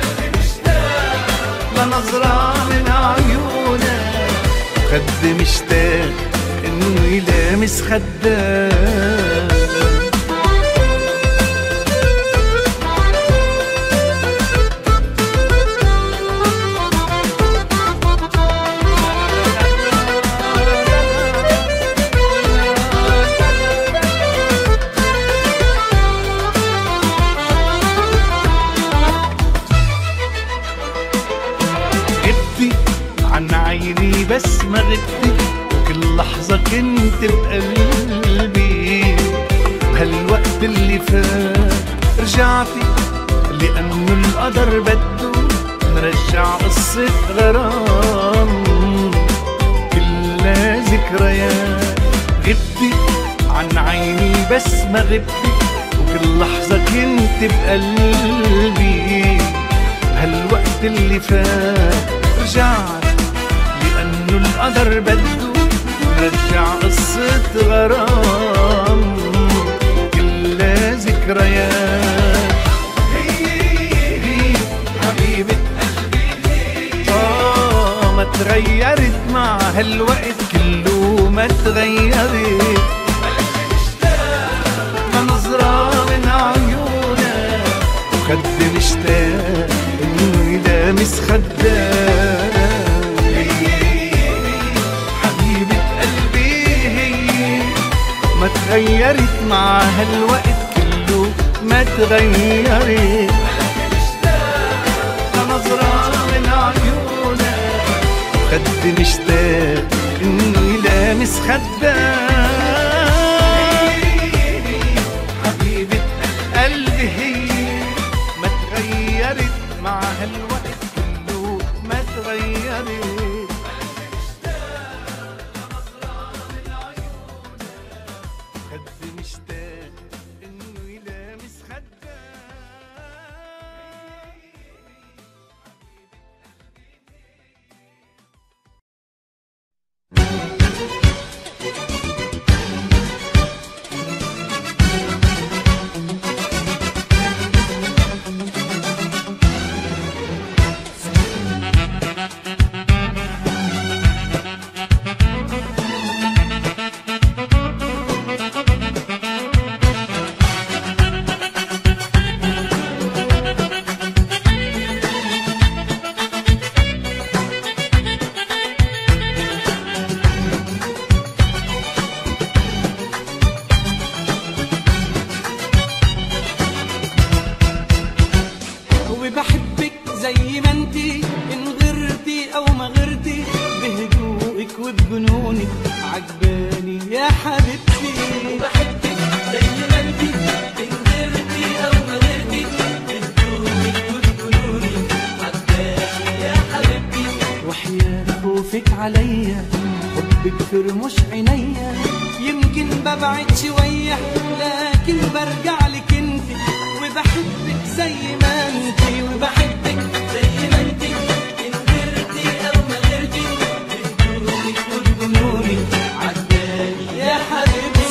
لنظرة من عيونك خد مشتاق انه يلامس خدك غبتي عن عيني بس ما غبتي وكل لحظة كنت بقلبي هالوقت اللي فات رجعتي لأنه القدر بده نرجع قصة غرام كلها ذكريات غبتي عن عيني بس ما غبتي وكل لحظة كنت بقلبي هالوقت اللي فات رجعت لأنه القدر بده نرجع قصة غرام كلها ذكريات هي حبيبة قلبي آه ما تغيرت مع هالوقت كله ما تغيرت نظرة من عيونك وخد مشتاق انه يلامس خدك حبيبة قلبي هي ما تغيرت مع هالوقت كله ما تغيرت نظرة من عيونك وخد مشتاق انه يلامس خدك حبيبة قلبي هي ما تغيرت مع هالوقت كله ما تغيرت خد مشتاق انه يلامس خدك وبجنونك عجباني يا حبيبتي بحبك زي ما انت إن غيرتي أو ما غيرتي بتدوبي وتقولولي عجباني يا حبيبتي وحياة خوفك عليا حبك في رموش عينيا يمكن ببعد شوية لكن برجع لك انت وبحبك زي ما انت وبحبك زي ما انت إن غيرتي أو ما غيرتي بتدوبي وتقولولي عجباني يا حبيبتي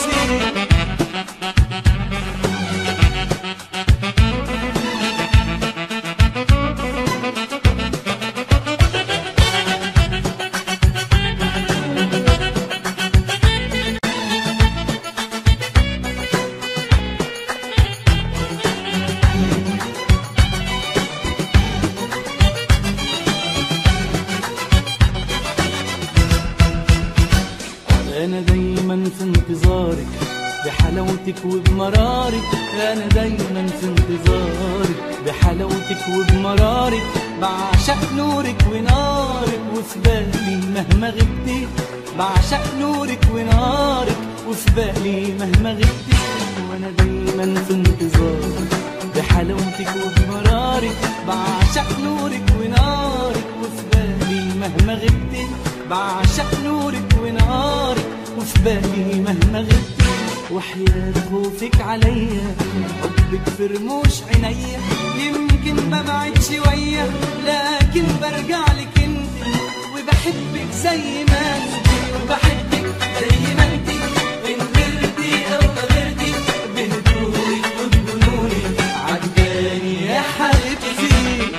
انا دايما في انتظارك بحلاوتك وبمرارك انا دايما في انتظارك بحلاوتك وبمرارك بعشق نورك ونارك وفي بالي مهما غبتي بعشق نورك ونارك وفي بالي مهما غبتي وانا دايما في انتظارك بحلاوتك وبمرارك بعشق نورك ونارك وفي بالي مهما غبتي بعشق نورك ونارك وفي بالي مهما غبتي وحياة خوفك عليا حبك في رموش عينيا يمكن ببعد شوية لكن برجع لك انت وبحبك زي ما انت وبحبك زي ما انت إن غيرتي أو ما غيرتي بهدوءك وبجنونك عجباني يا حبيبتي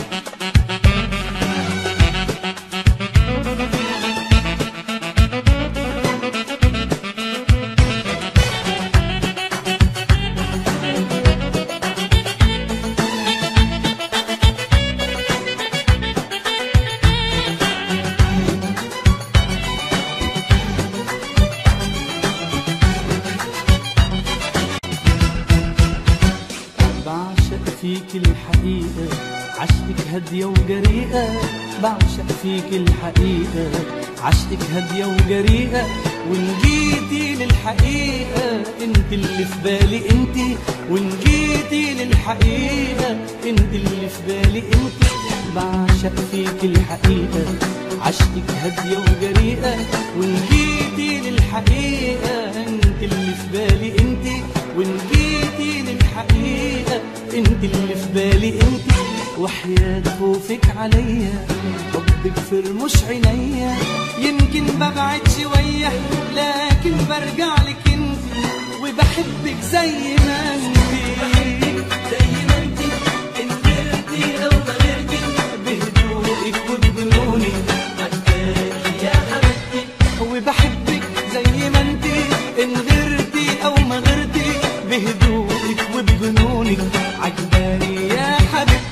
بعشق فيك الحقيقة عشقك هادية وجريئة بعشق فيك الحقيقة عشقك هادية وجريئة وإن جيتي للحقيقة انت اللي في بالي انت وإن جيتي للحقيقة انت اللي في بالي انت بعشق فيك الحقيقة عشقك هادية وجريئة وإن جيتي للحقيقة انت اللي في بالي انت وإن جيتي للحقيقة انت اللي في بالي انت وحياة خوفك عليا حبك في رموش عينيا يمكن ببعد شوية لكن برجع لك انت وبحبك زي ما انت زي ما انت إن غيرتي أو ما غيرتي بهدوءك وبجنونك عجباني يا حبيبتي وبحبك زي ما انت ان غيرتي او ما غيرتي بهدوءك وبجنونك عجباني يا حبيبتي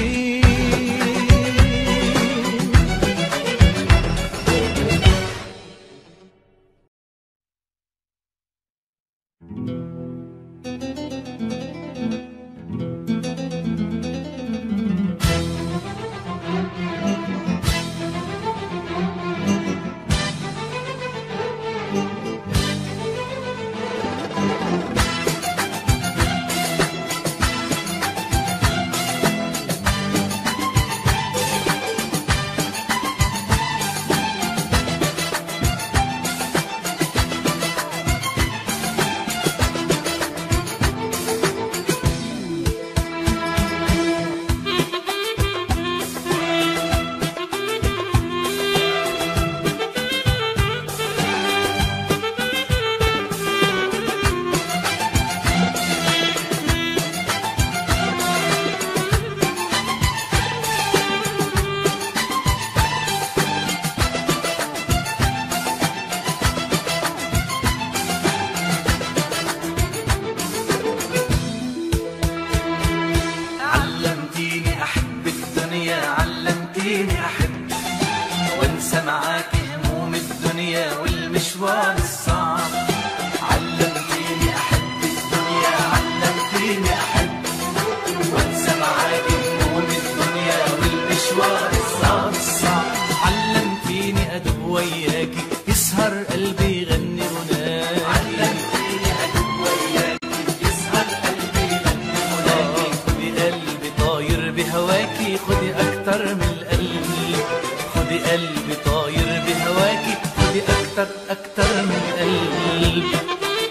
علمتيني احب الدنيا علمتيني احب وانسى معاك هموم الدنيا والمشوار الصعب علمتيني احب الدنيا علمتيني احب وانسى معاك هموم الدنيا والمشوار الصعب الصعب علمتيني ادوب وياكي يسهر قلبي يغني غناكي علمتيني ادوب وياكي يسهر قلبي يغني غناكي خدي قلبي طاير بهواكي خدي اكتر من القلب خدي قلبي طاير بهواكي خدي اكتر اكتر من القلب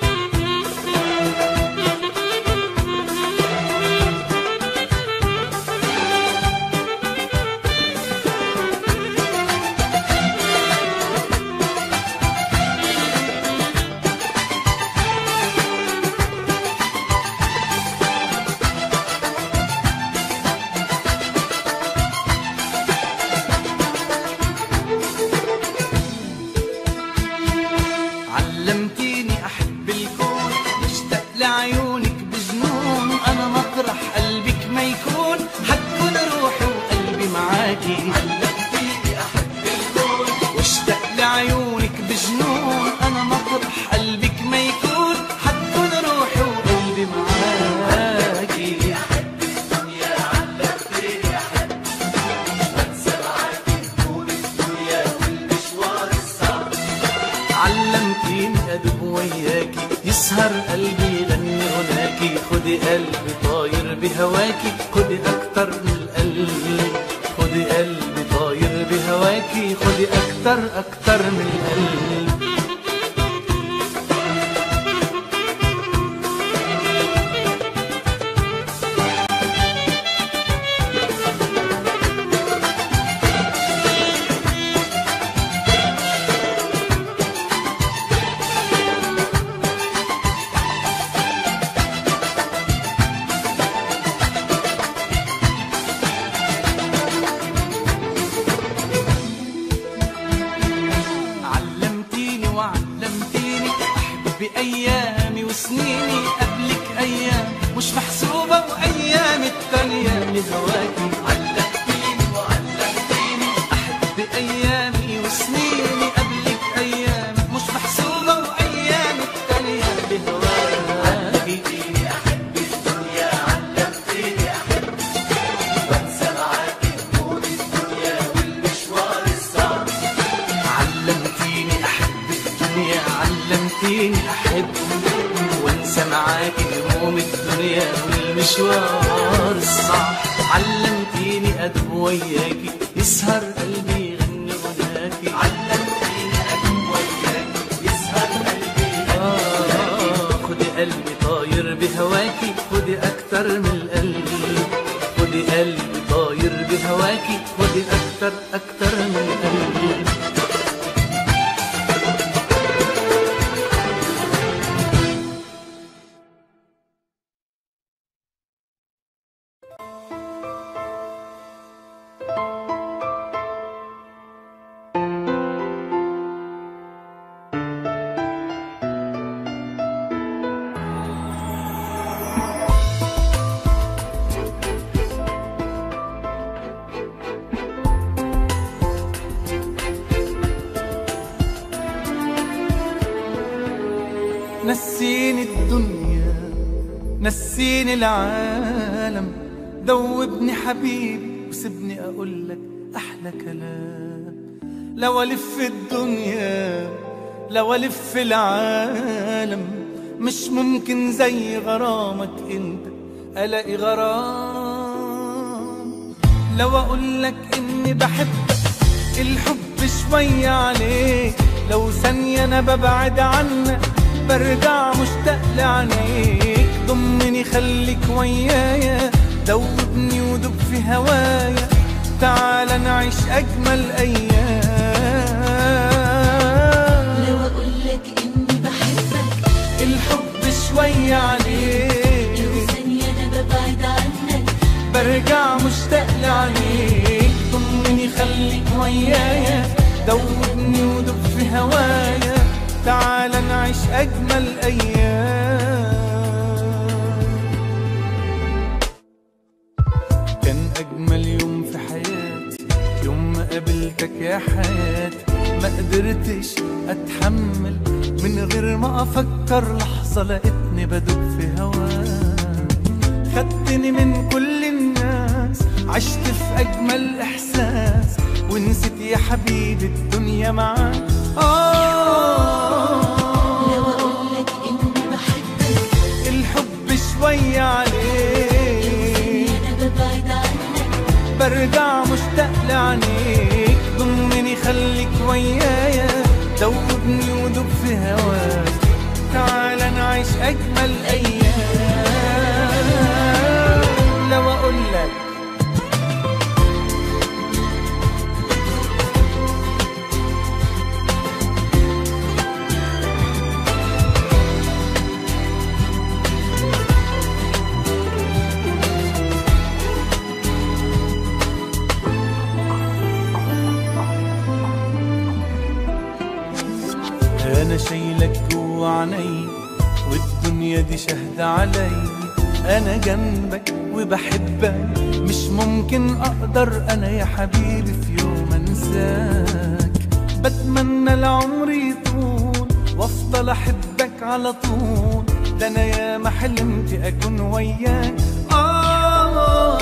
علمتيني احب الكون اشتاق لعيونك بجنون انا مطرح قلبك ما يكون حتكون روحي وقلبي معاكي علمتيني احب الكون واشتاق لعيونك بجنون انا مطرح قلبك ما يكون حتكون روحي وقلبي معاكي علمتيني ادب وياكي يسهر قلبي يغني غناكي خدي قلبي طاير بهواكي خدي اكتر من القلب خدي قلبي طاير بهواكي خدي اكتر اكتر من القلب علمتيني وعلمتيني احب بايامي وسنيني قبلك ايام مش محسوبه وايام التانيه لهواكي علمتيني وعلمتيني احب بايامي وسنيني قبلك ايام مش محسوبه وايام التانيه لهواكي احب الدنيا علمتيني احب وانسى معاكي هموم الدنيا والمشوار الصعب علمتيني احب الدنيا علمتيني احب وانسى معاكي هموم الدنيا والمشوار الصعب علمتيني ادب وياكي يسهر قلبي يغني غناكي علمتيني ادب وياكي يسهر قلبي يغني خدي قلبي طاير بهواكي خدي اكتر من القلب خدي قلبي طاير بهواكي خدي اكتر اكتر من القلب نسيني الدنيا نسيني العالم دوبني حبيبي وسيبني اقول لك احلى كلام لو الف الدنيا لو الف العالم مش ممكن زي غرامك انت الاقي غرام لو اقول لك اني بحبك الحب شوية عليك لو ثانية أنا ببعد عنك برجع مشتاق لعينيك ضمني خليك ويايا دوبني ودوب في هوايا تعال نعيش أجمل أيام لو اقولك اني بحبك الحب شوية عليك لو ثانية انا ببعد عنك برجع مشتاق لعينيك ضمني خليك ويايا دوبني ودوب في هوايا تعال نعيش أجمل أيام كان أجمل يوم في حياتي يوم ما قابلتك يا حياتي ما قدرتش أتحمل من غير ما أفكر لحظة لقيتني بدوب في هواك خدتني من كل الناس عشت في أجمل إحساس ونسيت يا حبيبي الدنيا معاك لو آه اقولك اني بحبك الحب شوية عليك انا ببعد عنك برجع مشتاق لعينيك ضمني خليك ويايا دوبني ودوب في هواك تعال نعيش اجمل ايام لو اقول لك انا شايلك جوا عيني والدنيا دي شهد علي انا جنبك وبحبك مش ممكن اقدر انا يا حبيبي في يوم انساك بتمنى العمر يطول وافضل احبك على طول ده انا يا ما حلمت اكون وياك آه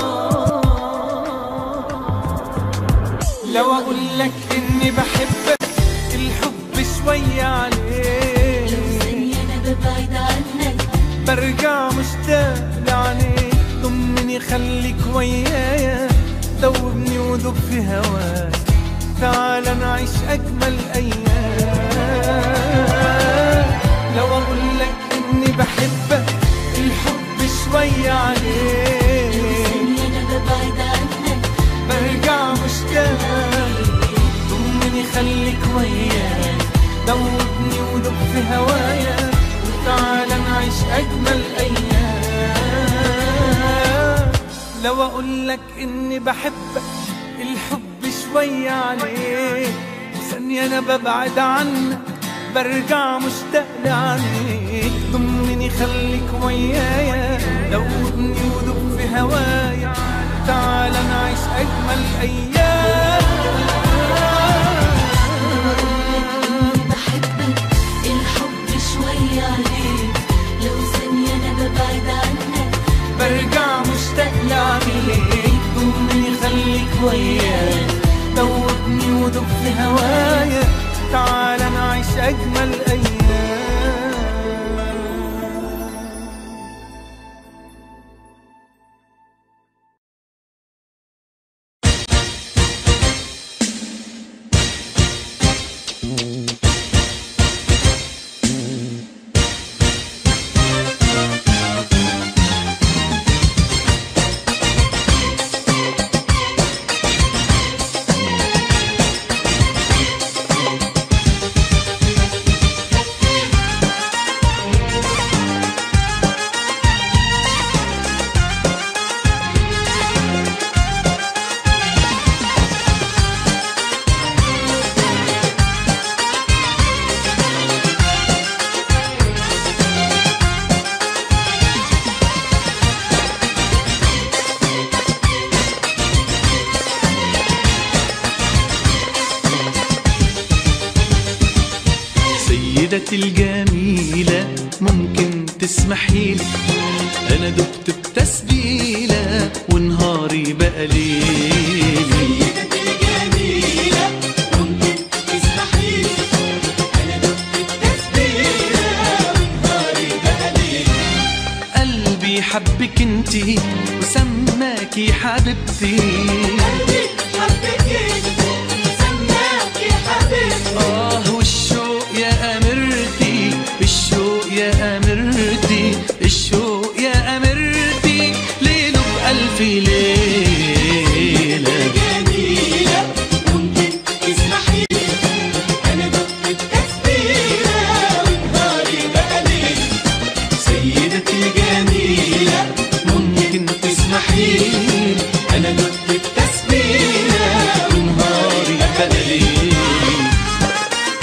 لو اقول لك اني بحبك الحب شوية عليك ثانية انا ببعد عنك برجع مشتاق لعينيك ضمني خليك ويايا دوبني ودوب في هواك تعال نعيش اجمل ايام لو اقول لك اني بحبك الحب شوية عليك ثانية انا ببعد عنك برجع مشتاق ضمني خليك ويايا دوبني ودوب في هوايا وتعال نعيش اجمل ايام لو اقول لك اني بحبك الحب شوية عليك ثانية انا ببعد عنك برجع مشتاق لعينيك ضمني خليك ويايا دوبني ودوب في هوايا تعال نعيش اجمل ايام بحبك الحب شوية عليك لو ثانية انا ببعد عنك برجع مشتاق لعينيك ضمني خليك ويايا دوبني ودوب في هوايا تعال نعيش اجمل ايام سيدتي الجميلة ممكن تسمحي لي أنا دبت بتسبيلة ونهاري بقى ليلي قلبي حبك انتي وسماكي حبيبتي آه والشوق يا أميرتي الشوق يا أميرتي الشوق يا أميرتي ليله بألف ليلة سيدتي الجميلة ممكن تسمحي لي أنا دقت التسبيلة ونهاري بقى ليل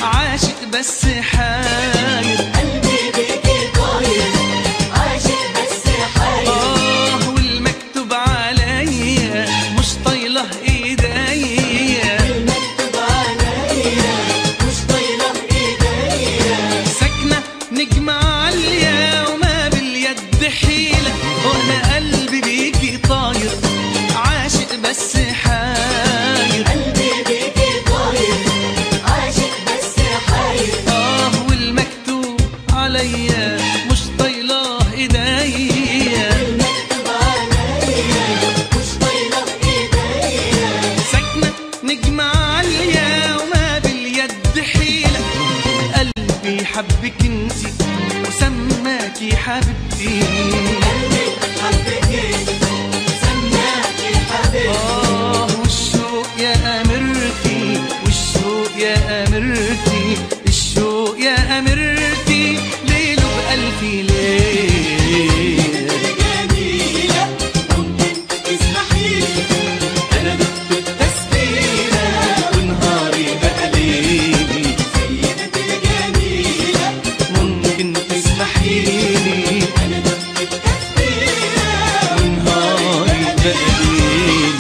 عاشق بس حاير قلبي بيكي طاير عاشق بس حاير آه والمكتوب عليا مش طايله ايديا المكتوب عليا مش طايله ايديا ساكنة نجمة عالية وما باليد حيلة وانا قلبي بيجي طاير عاشق بس حاير قلبي بيكي طاير عاشق بس حاير اه والمكتوب عليا مش طايله ايديا المكتوب عليا مش طايله ايديا ساكنة نجمة عالية وما باليد حيلة قلبي حبك انتي وسماكي حبيبتي قلبي حبك سماكي حبيبتي آه والشوق يا أميرتي والشوق يا أميرتي الشوق يا أميرتي ليله بألف ليل جميلة ممكن تسمحيلي أنا دقت التسبيلة ونهاري بقى ليلي سيدتي الجميلة ممكن تسمحيلي أنا دقت التسبيلة ونهاري بقى ليلي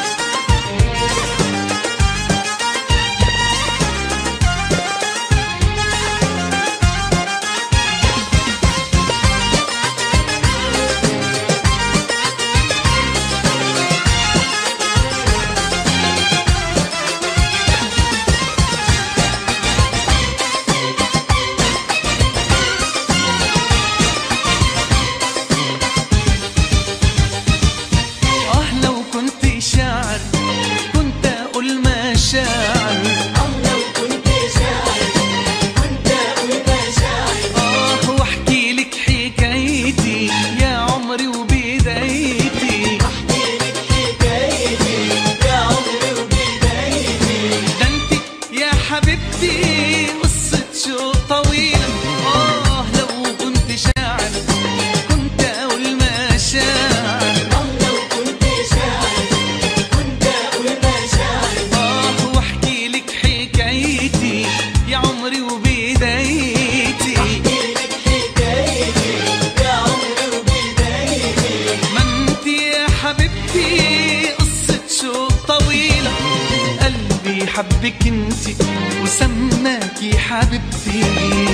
آه لو كنت شاعر كنت أقول مشاعر الله لو كنت شاعر كنت أقول مشاعر آه واحكي لك حكايتي يا عمري وبدايتي أحكي لك حكايتي يا عمري وبدايتي ده انت يا حبيبتي قصة شوق طويلة آه لو كنت شاعر كنت أقول مشاعر الله لو كنت شاعر كنت أقول مشاعر آه واحكي لك حكايتي يا عمري وبدايتي أحكي لك حكايتي يا عمري وبدايتي ما انت يا حبيبتي قصة شوق طويلة قلبي حبك انت وسماكي حبيبتي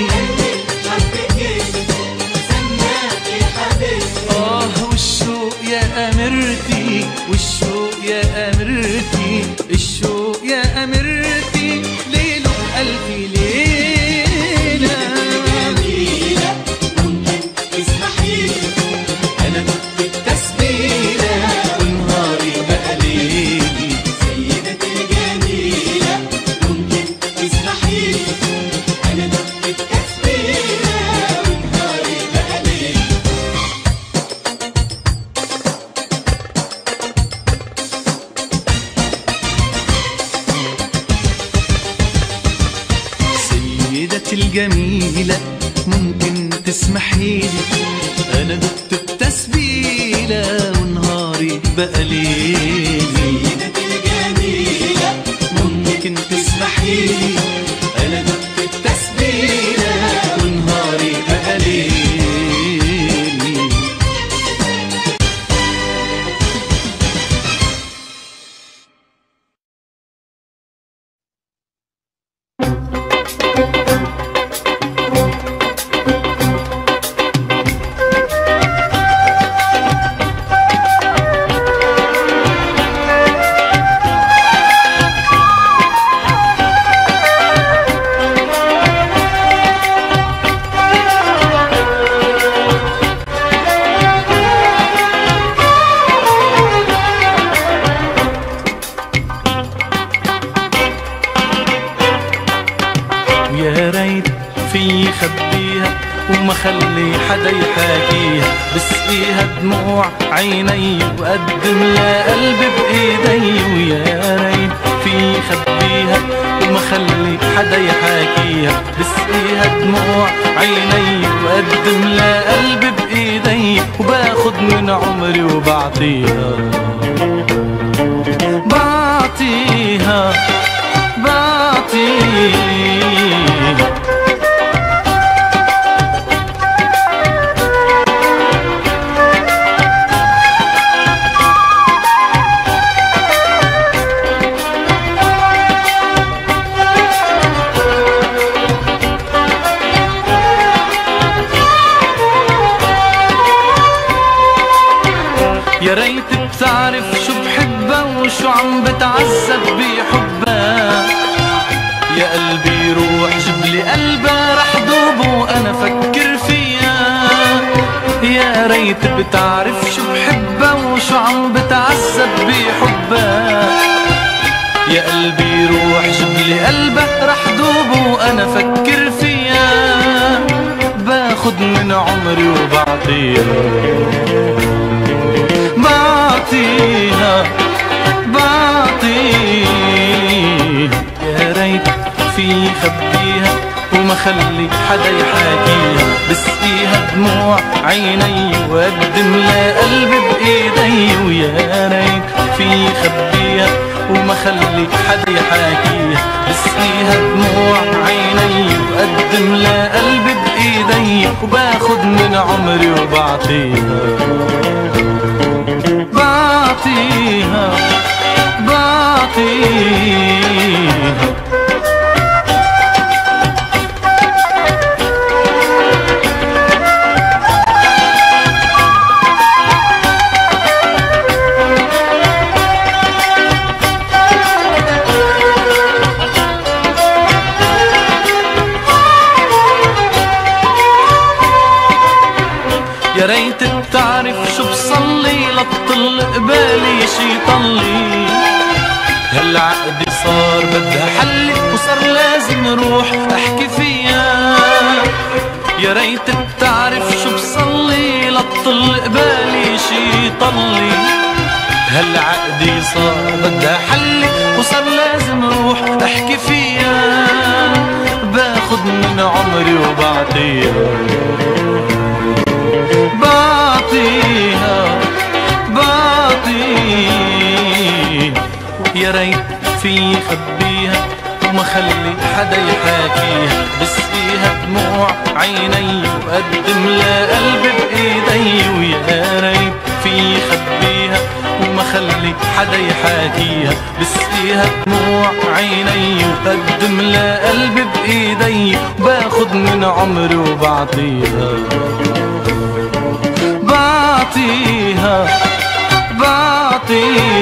حبك سماكي حبيبتي آه والشوق يا أميرتي والشوق يا أميرتي الشوق يا أميرتي ليله بألف ليلة جميلة ممكن تسمحيلي أنا دقت التسبيلة ونهاري بقى ليلي سيدتي الجميلة ممكن تسمحيلي أنا دقت التسبيلة ونهاري بقى ليل سيدتي الجميلة ممكن تسمحيلي أنا دقت التسبيلة ونهاري بقى ليلي سيدتي الجميلة ممكن تسمحيلي أنا دقت التسبيلة ونهاري بقى ليلي يا ريت في خبيها وما خلي حدا يحاكيها بسقيها دموع عيني وقدم لها قلبي بايدي ويا ريت في خبيها وما خلي حدا يحاكيها بسقيها دموع عيني وقدم لها قلبي بايدي وباخد من عمري وبعطيها بعطيها بعطيها قلبي روح جبلي قلبها رح دوب وانا فكر فيها يا ريت بتعرف شو بحبها وشو عم بتعذب بحبها يا قلبي روح جبلي قلبها رح دوب وانا فكر فيها باخد من عمري وبعطيها بعطيها بعطيها يا ريت في خبيها وما خلي حدا يحاكيها بسقيها دموع عيني وقدم لها قلبي بايدي ويا ريت في خبيها وما خلي حدا يحاكيها بسقيها دموع عيني وقدم لها قلبي بايدي وباخد من عمري وبعطيها بعطيها بعطيها يا ريت بتعرف شو بصلي لتطل قبالي شي طلي هالعقد صار بدها حل وصار لازم روح احكي فيها يا ريت بتعرف شو بصلي لتطل قبالي شي طلي هالعقد صار بدها حل وصار لازم روح احكي فيها باخد من عمري وبعطيها بعطيها بعطيها يا ريت في خبيها وما خلي حدا يحاكيها بسقيها دموع عيني وقدم لها قلبي بايدي ويا ريت في خبيها وما خلي حدا يحاكيها بسقيها دموع عيني وقدم لها قلبي بايدي باخد من عمري وبعطيها بعطيها بعطيها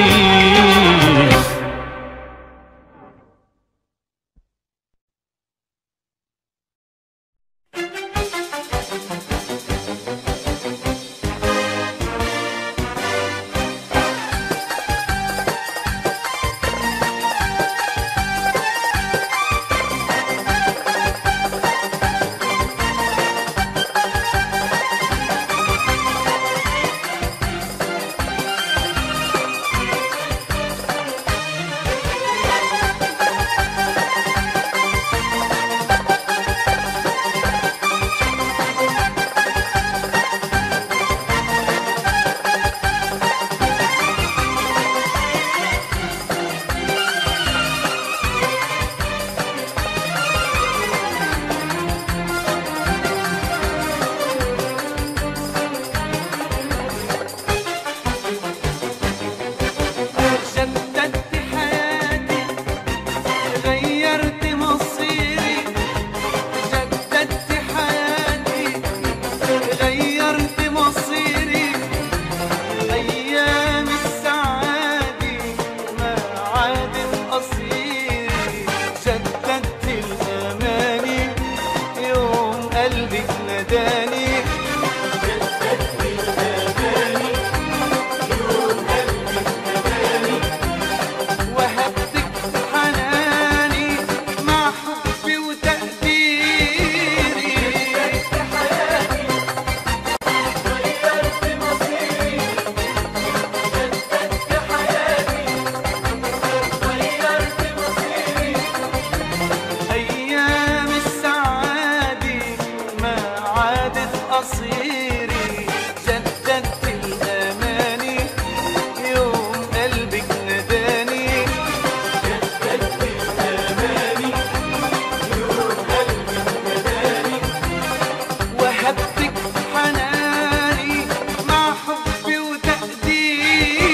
جددت حياتي غيرت مصيري جددت حياتي غيرت مصيري أيام السعادة ما عادت قصيري جددت الأماني يوم قلبك نداني وهبتك حناني مع حبي وتقديري أيام السعادة ما عادت قصيري جددت الأماني يوم قلبك نداني وهبتك حناني مع حبي وتقديري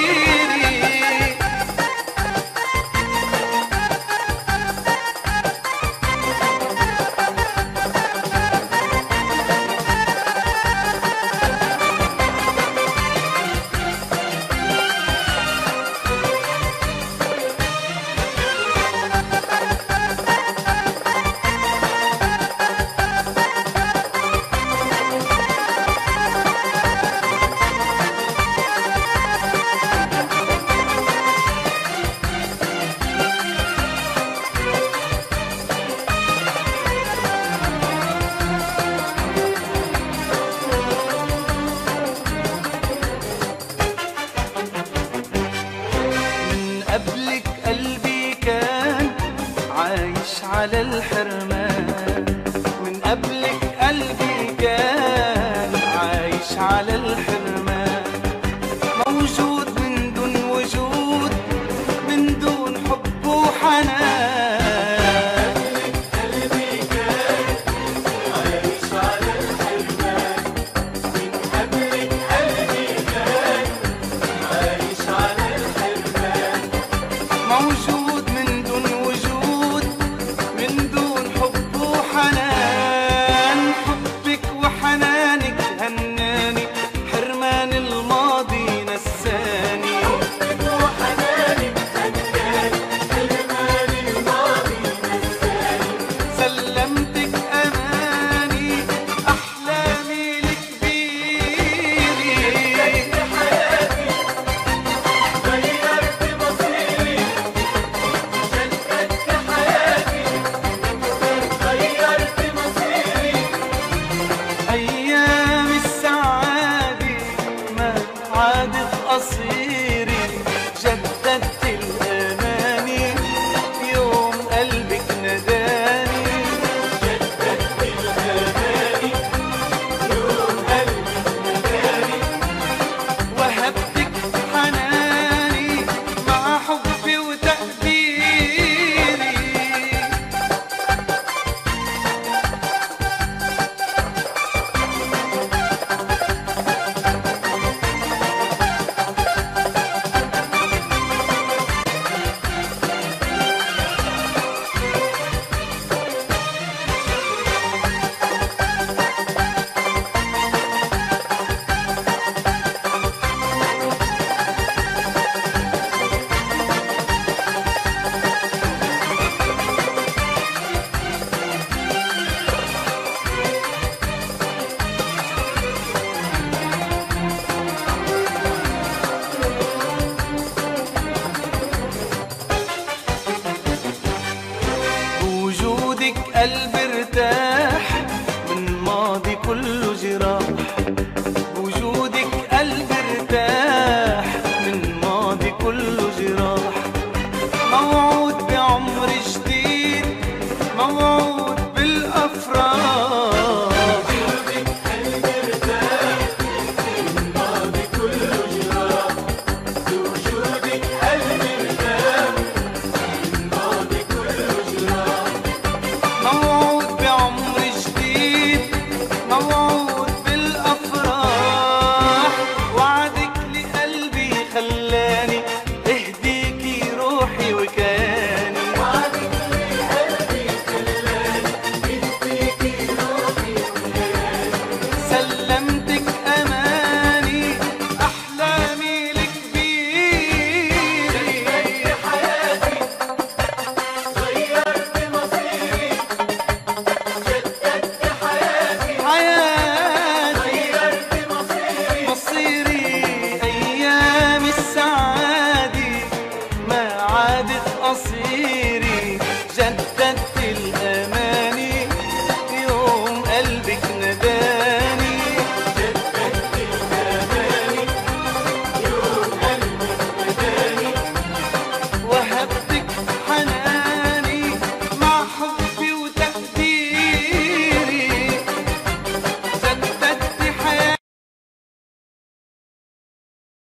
بوجودك قلبي ارتاح من ماضي كله جراح بوجودك قلبي ارتاح من ماضي كله جراح موعود بعمر جديد موعود بالافراح موعود بعمر جديد موعود بالافراح وعدك لقلبي خلاني اهديكي روحي وكياني سلمتك اماني احلامي الكبير حياتي مصيري أيام السعادة ما عادت قصيرة